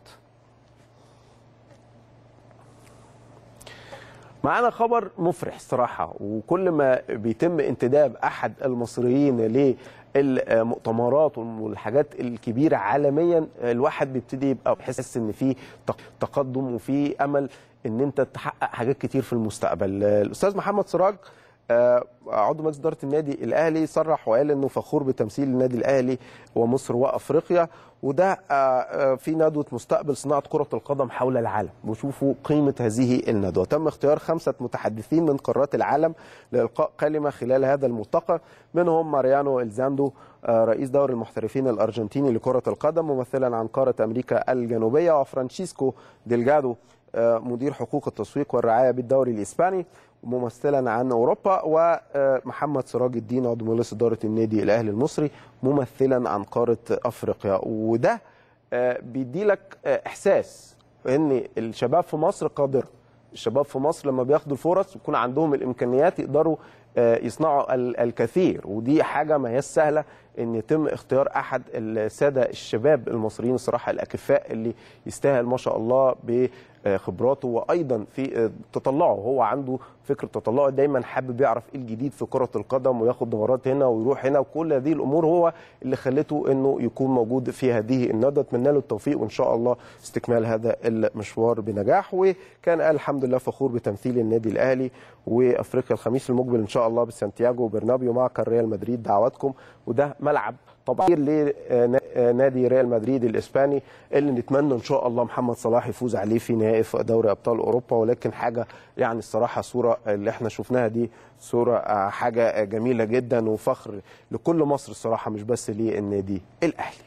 [SPEAKER 1] معانا خبر مفرح الصراحة وكل ما بيتم انتداب أحد المصريين للمؤتمرات والحاجات الكبيرة عالميا الواحد بيبتدي يبقى بيحس إن في تق- تقدم وفي أمل إن أنت تحقق حاجات كتير في المستقبل الأستاذ محمد سراج آه، عضو مجلس اداره النادي الاهلي صرح وقال انه فخور بتمثيل النادي الاهلي ومصر وافريقيا وده آه، آه، في ندوه مستقبل صناعه كره القدم حول العالم وشوفوا قيمه هذه الندوه تم اختيار خمسه متحدثين من قارات العالم لالقاء كلمه خلال هذا الملتقى منهم ماريانو الزاندو آه، رئيس دوري المحترفين الارجنتيني لكره القدم ممثلا عن قاره امريكا الجنوبيه وفرانشيسكو ديلجادو آه، مدير حقوق التسويق والرعايه بالدوري الاسباني ممثلا عن اوروبا ومحمد سراج الدين عضو مجلس اداره النادي الاهلي المصري ممثلا عن قاره افريقيا وده آه، بيدي لك آه، احساس ان الشباب في مصر قادره الشباب في مصر لما بياخدوا الفرص يكون عندهم الامكانيات يقدروا آه، يصنعوا ال- الكثير ودي حاجه ما هي سهله ان يتم اختيار احد الساده الشباب المصريين الصراحه الاكفاء اللي يستاهل ما شاء الله بخبراته وايضا في آه، تطلعه هو عنده فكر تطلعه دايما حابب يعرف ايه الجديد في كره القدم وياخد دورات هنا ويروح هنا وكل هذه الامور هو اللي خلته انه يكون موجود في هذه الندوه اتمنى له التوفيق وان شاء الله استكمال هذا المشوار بنجاح وكان قال الحمد لله فخور بتمثيل النادي الاهلي وافريقيا الخميس المقبل ان شاء الله بسانتياغو وبرنابيو مع ريال مدريد دعواتكم وده ملعب طبعا لنادي ريال مدريد الاسباني اللي نتمنى ان شاء الله محمد صلاح يفوز عليه في نهائي في دوري ابطال اوروبا ولكن حاجه يعني الصراحه صوره اللي احنا شفناها دي صوره آه، حاجه جميله جدا وفخر لكل مصر الصراحه مش بس للنادي الاهلي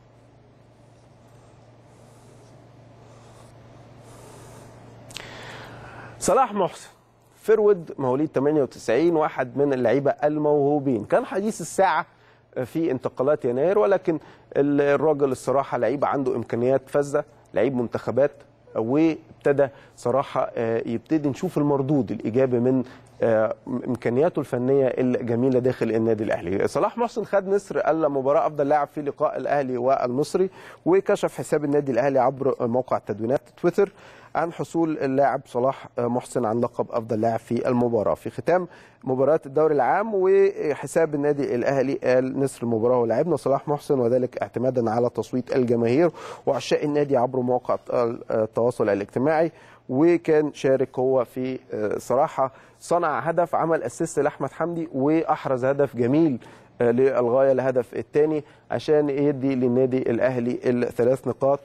[SPEAKER 1] صلاح محسن فرود مواليد 98 واحد من اللعيبه الموهوبين كان حديث الساعه في انتقالات يناير ولكن الراجل الصراحه لعيب عنده امكانيات فذه لعيب منتخبات وابتدى صراحه آه، يبتدي نشوف المردود الايجابي من آه، امكانياته الفنيه الجميله داخل النادي الاهلي صلاح محسن خد نسر المباراه افضل لاعب في لقاء الاهلي والمصري وكشف حساب النادي الاهلي عبر موقع التدوينات تويتر عن حصول اللاعب صلاح محسن عن لقب افضل لاعب في المباراه في ختام مباراه الدوري العام وحساب النادي الاهلي قال نصر المباراه ولعبنا صلاح محسن وذلك اعتمادا على تصويت الجماهير وعشاق النادي عبر مواقع التواصل الاجتماعي وكان شارك هو في صراحه صنع هدف عمل اسيست لاحمد حمدي واحرز هدف جميل للغايه الهدف الثاني عشان يدي للنادي الاهلي الثلاث نقاط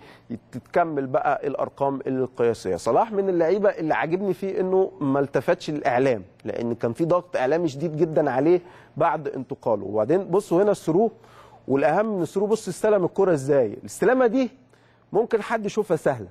[SPEAKER 1] وتتكمل بقى الارقام القياسيه صلاح من اللعيبه اللي عاجبني فيه انه ما التفتش للاعلام لان كان في ضغط اعلامي شديد جدا عليه بعد انتقاله وبعدين بصوا هنا الثرو والاهم من الثرو بص استلم الكره ازاي الاستلامه دي ممكن حد يشوفها سهله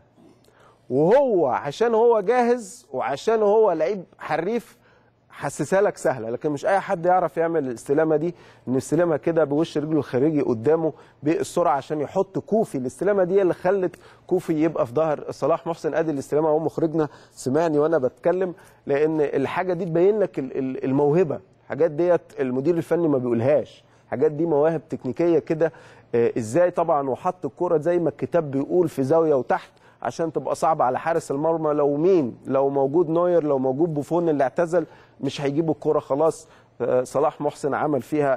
[SPEAKER 1] وهو عشان هو جاهز وعشان هو لعيب حريف حسسها لك سهله لكن مش اي حد يعرف يعمل الاستلامه دي ان يستلمها كده بوش رجله الخارجي قدامه بالسرعه عشان يحط كوفي الاستلامه دي اللي خلت كوفي يبقى في ظهر صلاح محسن ادي الاستلامه هو مخرجنا سمعني وانا بتكلم لان الحاجه دي تبين لك الموهبه الحاجات ديت المدير الفني ما بيقولهاش الحاجات دي مواهب تكنيكيه كده ازاي طبعا وحط الكوره زي ما الكتاب بيقول في زاويه وتحت عشان تبقى صعبه على حارس المرمى لو مين لو موجود نوير لو موجود بوفون اللي اعتزل مش هيجيبوا الكوره خلاص صلاح محسن عمل فيها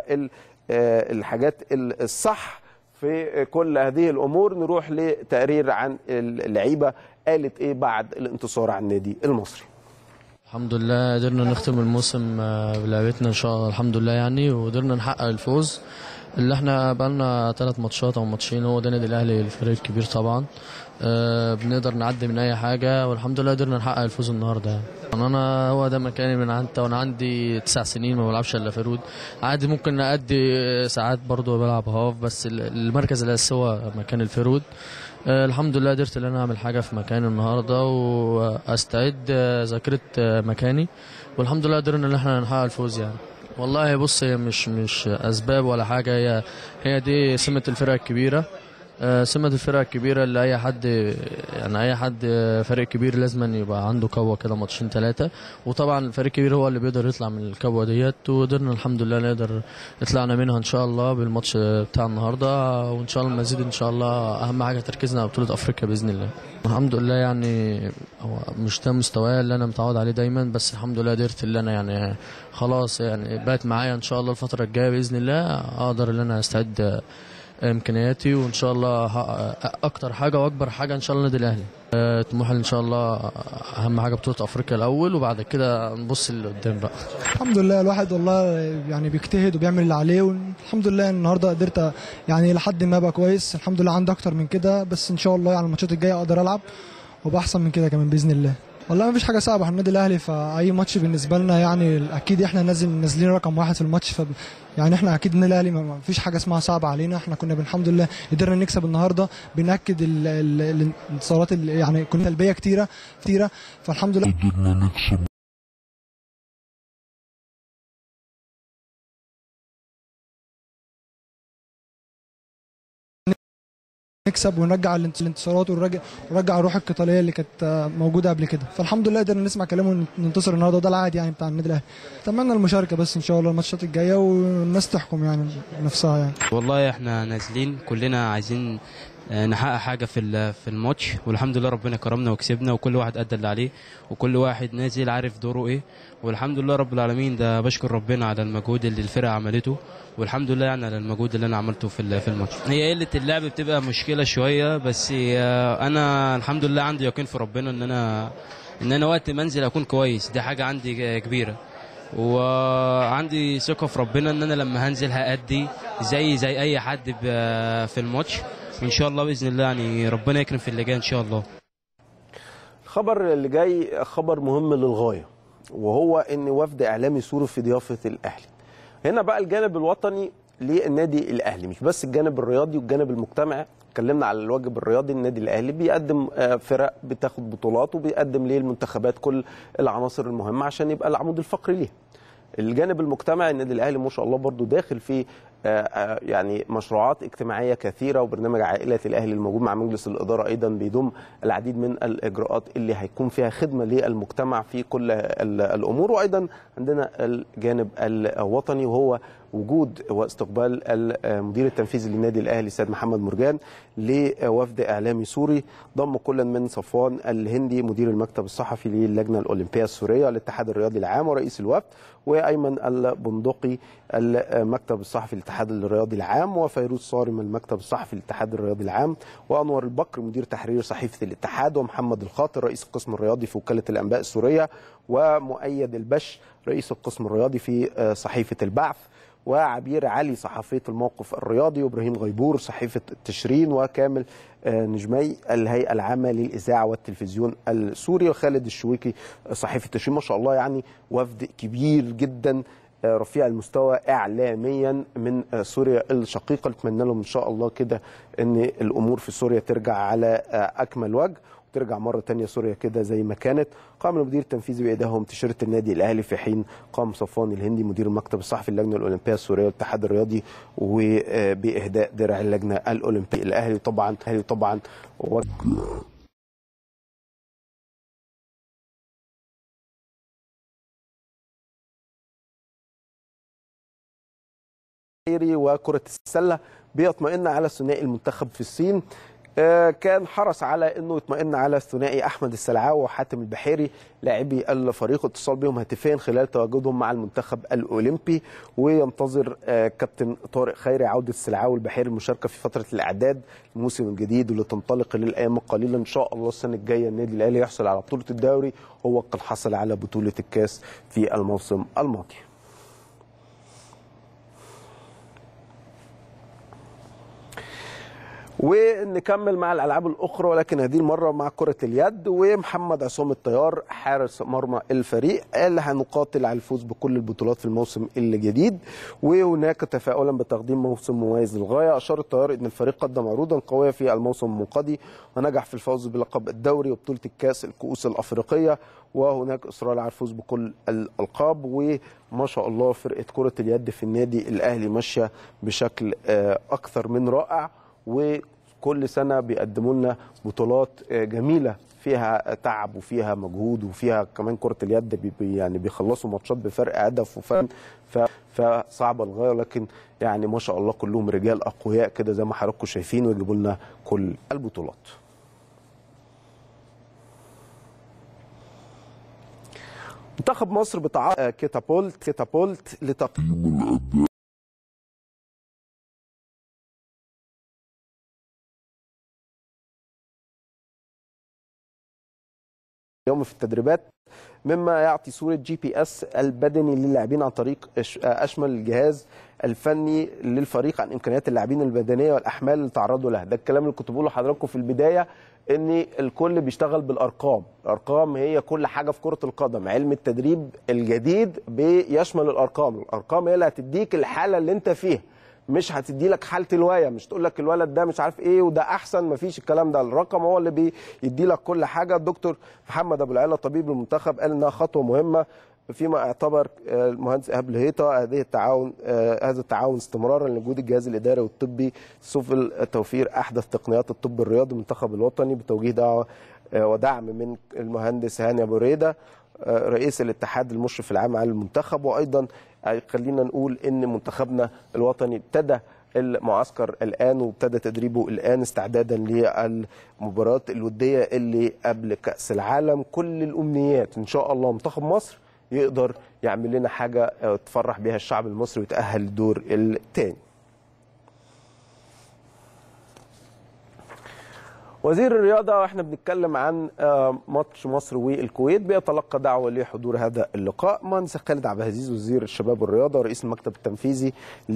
[SPEAKER 1] الحاجات الصح في كل هذه الامور نروح لتقرير عن اللعيبه قالت ايه بعد الانتصار على النادي المصري
[SPEAKER 7] الحمد لله قدرنا نختم الموسم بلعبتنا ان شاء الله الحمد لله يعني وقدرنا نحقق الفوز اللي احنا بقالنا ثلاث ماتشات او ماتشين هو ده النادي الاهلي الفريق الكبير طبعا أه بنقدر نعدي من اي حاجه والحمد لله قدرنا نحقق الفوز النهارده يعني انا هو ده مكاني من انت وانا عندي تسع سنين ما بلعبش الا فرود عادي ممكن ادي ساعات برضو بلعب هاف بس المركز الاساسي هو مكان الفرود أه الحمد لله قدرت ان انا اعمل حاجه في مكاني النهارده واستعد ذاكره مكاني والحمد لله قدرنا ان احنا نحقق الفوز يعني والله بص هي مش مش اسباب ولا حاجه هي هي دي سمه الفرقه الكبيره آه، سمة الفرق الكبيرة اللي أي حد يعني أي حد آه، فريق كبير لازم يبقى عنده كوة كده ماتشين ثلاثة وطبعا الفريق الكبير هو اللي بيقدر يطلع من الكوة ديت وقدرنا الحمد لله نقدر طلعنا منها إن شاء الله بالماتش بتاع النهاردة وإن شاء الله المزيد إن شاء الله أهم حاجة تركيزنا على بطولة أفريقيا بإذن الله الحمد لله يعني هو مش ده مستواي اللي أنا متعود عليه دايما بس الحمد لله قدرت اللي أنا يعني خلاص يعني بقت معايا إن شاء الله الفترة الجاية بإذن الله أقدر اللي أنا أستعد امكانياتي وان شاء الله هحقق اكتر حاجه واكبر حاجه ان شاء الله النادي الاهلي آه، طموحي ان شاء الله اهم حاجه بطوله افريقيا الاول وبعد كده نبص اللي قدام بقى
[SPEAKER 8] الحمد لله الواحد والله يعني بيجتهد وبيعمل اللي عليه والحمد لله النهارده قدرت يعني لحد ما ابقى كويس الحمد لله عندي اكتر من كده بس ان شاء الله يعني الماتشات الجايه اقدر العب وابقى احسن من كده كمان باذن الله والله ما فيش حاجه صعبه احنا النادي الاهلي فاي ماتش بالنسبه لنا يعني اكيد احنا نازل نازلين رقم واحد في الماتش ف يعني احنا اكيد النادي الاهلي ما ما فيش حاجه اسمها صعبه علينا احنا كنا الحمد لله قدرنا نكسب النهارده بناكد ال- ال- الانتصارات ال- يعني كنا سلبيه كتيره كتيره فالحمد لله نكسب ونرجع الانت- الانتصارات ونرجع ونرجع الروح القتاليه اللي كانت آه، موجوده قبل كده فالحمد لله قدرنا نسمع كلامه وننتصر النهارده وده العادي يعني بتاع النادي الاهلي اتمنى المشاركه بس ان شاء الله الماتشات الجايه والناس تحكم يعني نفسها يعني
[SPEAKER 9] والله احنا نازلين كلنا عايزين آه، نحقق حاجة في ال- في الماتش والحمد لله ربنا كرمنا وكسبنا وكل واحد أدى اللي عليه وكل واحد نازل عارف دوره إيه والحمد لله رب العالمين ده بشكر ربنا على المجهود اللي الفرقة عملته والحمد لله يعني على المجهود اللي أنا عملته في ال- في الماتش هي قلة اللعب بتبقى مشكلة شوية بس آه، أنا الحمد لله عندي يقين في ربنا إن أنا إن أنا وقت ما أنزل أكون كويس دي حاجة عندي كبيرة وعندي ثقة في ربنا ان انا لما هنزل هأدي زي زي اي حد ب- في الماتش وان شاء الله باذن الله يعني ربنا يكرم في اللي جاي ان شاء الله
[SPEAKER 1] الخبر اللي جاي خبر مهم للغايه وهو ان وفد اعلامي سوري في ضيافه الاهلي هنا بقى الجانب الوطني للنادي الاهلي مش بس الجانب الرياضي والجانب المجتمعي اتكلمنا على الواجب الرياضي النادي الاهلي بيقدم آه، فرق بتاخد بطولات وبيقدم للمنتخبات كل العناصر المهمه عشان يبقى العمود الفقري ليها الجانب المجتمعي النادي الاهلي ما شاء الله برضو داخل في آه، آه، يعني مشروعات اجتماعيه كثيره وبرنامج عائله الاهلي الموجود مع مجلس الاداره ايضا بيضم العديد من الاجراءات اللي هيكون فيها خدمه للمجتمع في كل ال- الامور وايضا عندنا الجانب الوطني وهو وجود واستقبال المدير التنفيذي للنادي الاهلي سيد محمد مرجان لوفد اعلامي سوري ضم كل من صفوان الهندي مدير المكتب الصحفي للجنه الاولمبيه السوريه الاتحاد الرياضي العام ورئيس الوفد وايمن البندقي المكتب الصحفي للاتحاد الرياضي العام وفيروز صارم المكتب الصحفي للاتحاد الرياضي العام وانور البكر مدير تحرير صحيفه الاتحاد ومحمد الخاطر رئيس القسم الرياضي في وكاله الانباء السوريه ومؤيد البش رئيس القسم الرياضي في آه، صحيفه البعث وعبير علي صحفيه الموقف الرياضي وابراهيم غيبور صحيفه التشرين وكامل آه، نجمي الهيئه العامه للاذاعه والتلفزيون السوري وخالد الشويكي صحيفه التشرين ما شاء الله يعني وفد كبير جدا آه، رفيع المستوى اعلاميا من آه، سوريا الشقيقه نتمنى لهم ان شاء الله كده ان الامور في سوريا ترجع على آه، اكمل وجه ترجع مرة تانية سوريا كده زي ما كانت قام المدير التنفيذي بإيداهم تيشيرت النادي الأهلي في حين قام صفوان الهندي مدير المكتب الصحفي اللجنة الأولمبية السورية والاتحاد الرياضي وبإهداء درع اللجنة الأولمبية الأهلي طبعا الأهلي طبعا و- الخيري وكرة السلة بيطمئن على ثنائي المنتخب في الصين آه، كان حرص على انه يطمئن على الثنائي احمد السلعاوي وحاتم البحيري لاعبي الفريق اتصال بهم هاتفيا خلال تواجدهم مع المنتخب الاولمبي وينتظر آه، كابتن طارق خيري عوده السلعاوي والبحيري المشاركه في فتره الاعداد الموسم الجديد واللي تنطلق للايام القليله ان شاء الله السنه الجايه النادي الاهلي يحصل على بطوله الدوري هو قد حصل على بطوله الكاس في الموسم الماضي ونكمل مع الالعاب الاخرى ولكن هذه المره مع كره اليد ومحمد عصام الطيار حارس مرمى الفريق قال هنقاتل على الفوز بكل البطولات في الموسم الجديد وهناك تفاؤلا بتقديم موسم مميز للغايه اشار الطيار ان الفريق قدم عروضا قويه في الموسم المنقضي ونجح في الفوز بلقب الدوري وبطوله الكاس الكؤوس الافريقيه وهناك اصرار على الفوز بكل الالقاب وما شاء الله فرقه كره اليد في النادي الاهلي ماشيه بشكل آه، اكثر من رائع وكل كل سنه بيقدموا لنا بطولات آه، جميله فيها تعب وفيها مجهود وفيها كمان كره اليد بي بي- يعني بيخلصوا ماتشات بفرق هدف وفرق ف- فصعبه للغايه لكن يعني ما شاء الله كلهم رجال اقوياء كده زي ما حضراتكم شايفين ويجيبوا لنا كل البطولات. منتخب مصر بتاع كيتابولت كيتابولت لتقييم الاداء يوم في التدريبات مما يعطي صورة جي بي اس البدني للاعبين عن طريق أش- أشمل الجهاز الفني للفريق عن إمكانيات اللاعبين البدنية والأحمال اللي تعرضوا لها ده الكلام اللي كنت بقوله لحضراتكم في البداية ان الكل بيشتغل بالارقام الارقام هي كل حاجه في كره القدم علم التدريب الجديد بيشمل الارقام الارقام هي اللي هتديك الحاله اللي انت فيها مش هتدي لك حاله الوايه مش تقول لك الولد ده مش عارف ايه وده احسن مفيش الكلام ده الرقم هو اللي بيدي لك كل حاجه الدكتور محمد ابو العلا طبيب المنتخب قال انها خطوه مهمه فيما اعتبر آه، المهندس ايهاب الهيطه هذه التعاون آه، هذا التعاون استمرارا لوجود الجهاز الاداري والطبي سبل توفير احدث تقنيات الطب الرياضي المنتخب الوطني بتوجيه دعوه آه، ودعم من المهندس هاني ابو ريده آه، رئيس الاتحاد المشرف العام على المنتخب وايضا آه، خلينا نقول ان منتخبنا الوطني ابتدى المعسكر الان وابتدى تدريبه الان استعدادا للمباريات الوديه اللي قبل كاس العالم كل الامنيات ان شاء الله منتخب مصر يقدر يعمل لنا حاجه آه، تفرح بها الشعب المصري ويتاهل للدور الثاني وزير الرياضه واحنا بنتكلم عن آه، ماتش مصر والكويت بيتلقى دعوه لحضور هذا اللقاء مهندس خالد عبد العزيز وزير الشباب والرياضه ورئيس المكتب التنفيذي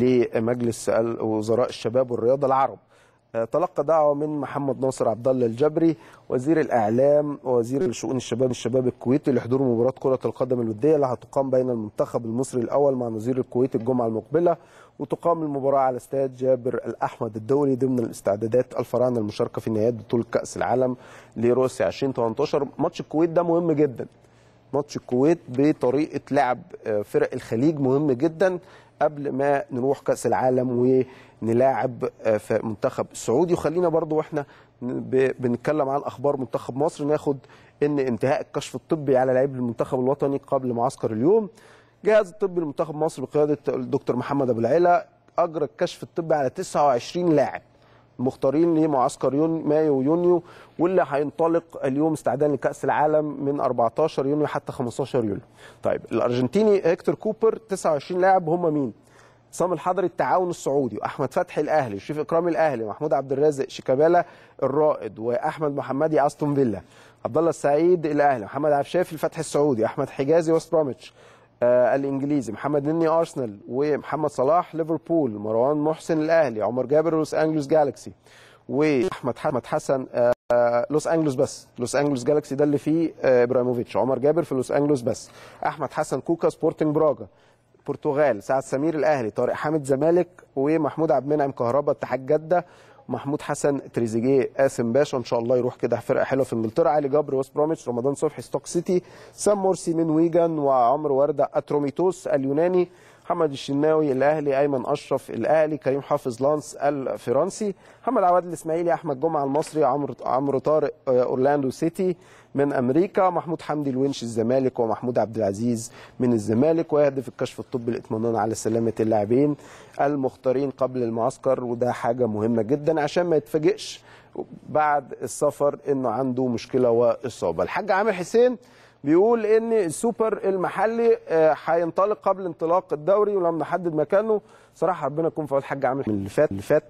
[SPEAKER 1] لمجلس ال- وزراء الشباب والرياضه العرب آه، تلقى دعوه من محمد ناصر عبد الله الجبري وزير الاعلام ووزير شؤون الشباب الشباب الكويتي لحضور مباراه كره القدم الوديه اللي هتقام بين المنتخب المصري الاول مع نظير الكويت الجمعه المقبله وتقام المباراه على استاد جابر الاحمد الدولي ضمن الاستعدادات الفراعنه المشاركه في نهائيات بطوله كاس العالم لروسيا 2018 ماتش الكويت ده مهم جدا ماتش الكويت بطريقه لعب آه، فرق الخليج مهم جدا قبل ما نروح كاس العالم ونلاعب آه، في منتخب السعودي وخلينا برضو واحنا ب- بنتكلم عن اخبار منتخب مصر ناخد ان انتهاء الكشف الطبي على لاعبي المنتخب الوطني قبل معسكر اليوم جهاز الطبي لمنتخب مصر بقياده الدكتور محمد ابو العلا اجرى الكشف الطبي على 29 لاعب مختارين لمعسكر يون مايو ويونيو واللي هينطلق اليوم استعدادا لكاس العالم من 14 يونيو حتى 15 يوليو. طيب الارجنتيني هيكتور كوبر 29 لاعب هم مين؟ عصام الحضري التعاون السعودي واحمد فتحي الاهلي وشريف اكرامي الاهلي ومحمود عبد الرازق شيكابالا الرائد واحمد محمدي استون فيلا عبد الله السعيد الاهلي محمد عبد الشافي الفتح السعودي احمد حجازي وست بروميتش آه الانجليزي محمد نني ارسنال ومحمد صلاح ليفربول مروان محسن الاهلي عمر جابر لوس انجلوس جالكسي واحمد احمد حسن آه آه، لوس انجلوس بس لوس انجلوس جالكسي ده اللي فيه آه، ابراهيموفيتش عمر جابر في لوس انجلوس بس احمد حسن كوكا سبورتنج براجا البرتغال سعد سمير الاهلي طارق حامد زمالك ومحمود عبد المنعم كهربا اتحاد جده محمود حسن تريزيجيه قاسم باشا ان شاء الله يروح كده فرقه حلوه في انجلترا علي جبر ويست بروميتش رمضان صبحي ستوك سيتي سام مرسي من ويجان وعمرو ورده اتروميتوس اليوناني محمد الشناوي الاهلي ايمن اشرف الاهلي كريم حافظ لانس الفرنسي محمد عواد الاسماعيلي احمد جمعه المصري عمرو عمرو طارق آه، اورلاندو سيتي من امريكا محمود حمدي الونش الزمالك ومحمود عبد العزيز من الزمالك ويهدف الكشف الطبي الاطمئنان على سلامه اللاعبين المختارين قبل المعسكر وده حاجه مهمه جدا عشان ما يتفاجئش بعد السفر انه عنده مشكله واصابه الحاج عامر حسين بيقول ان السوبر المحلي آه، هينطلق قبل انطلاق الدوري ولم نحدد مكانه صراحه ربنا يكون في عون الحاج عامر من اللي فات اللي فات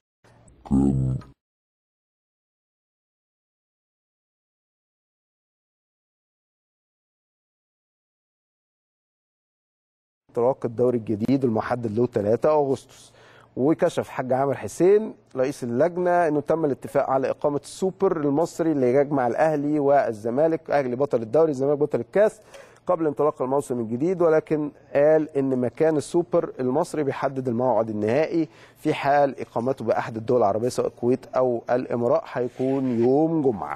[SPEAKER 1] انطلاق الدوري الجديد المحدد له 3 اغسطس وكشف الحاج عامر حسين رئيس اللجنه انه تم الاتفاق على اقامه السوبر المصري اللي يجمع الاهلي والزمالك الاهلي بطل الدوري الزمالك بطل الكاس قبل انطلاق الموسم الجديد ولكن قال ان مكان السوبر المصري بيحدد الموعد النهائي في حال اقامته باحد الدول العربيه سواء الكويت او الامارات هيكون يوم جمعه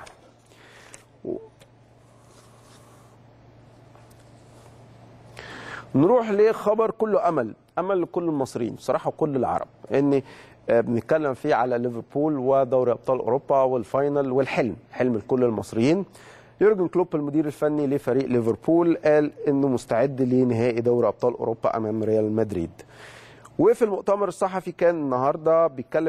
[SPEAKER 1] نروح لخبر كله امل امل لكل المصريين بصراحه وكل العرب ان آه، بنتكلم فيه على ليفربول ودوري ابطال اوروبا والفاينل والحلم حلم لكل المصريين يورجن كلوب المدير الفني لفريق ليفربول قال انه مستعد لنهائي دوري ابطال اوروبا امام ريال مدريد وفي المؤتمر الصحفي كان النهارده بيتكلم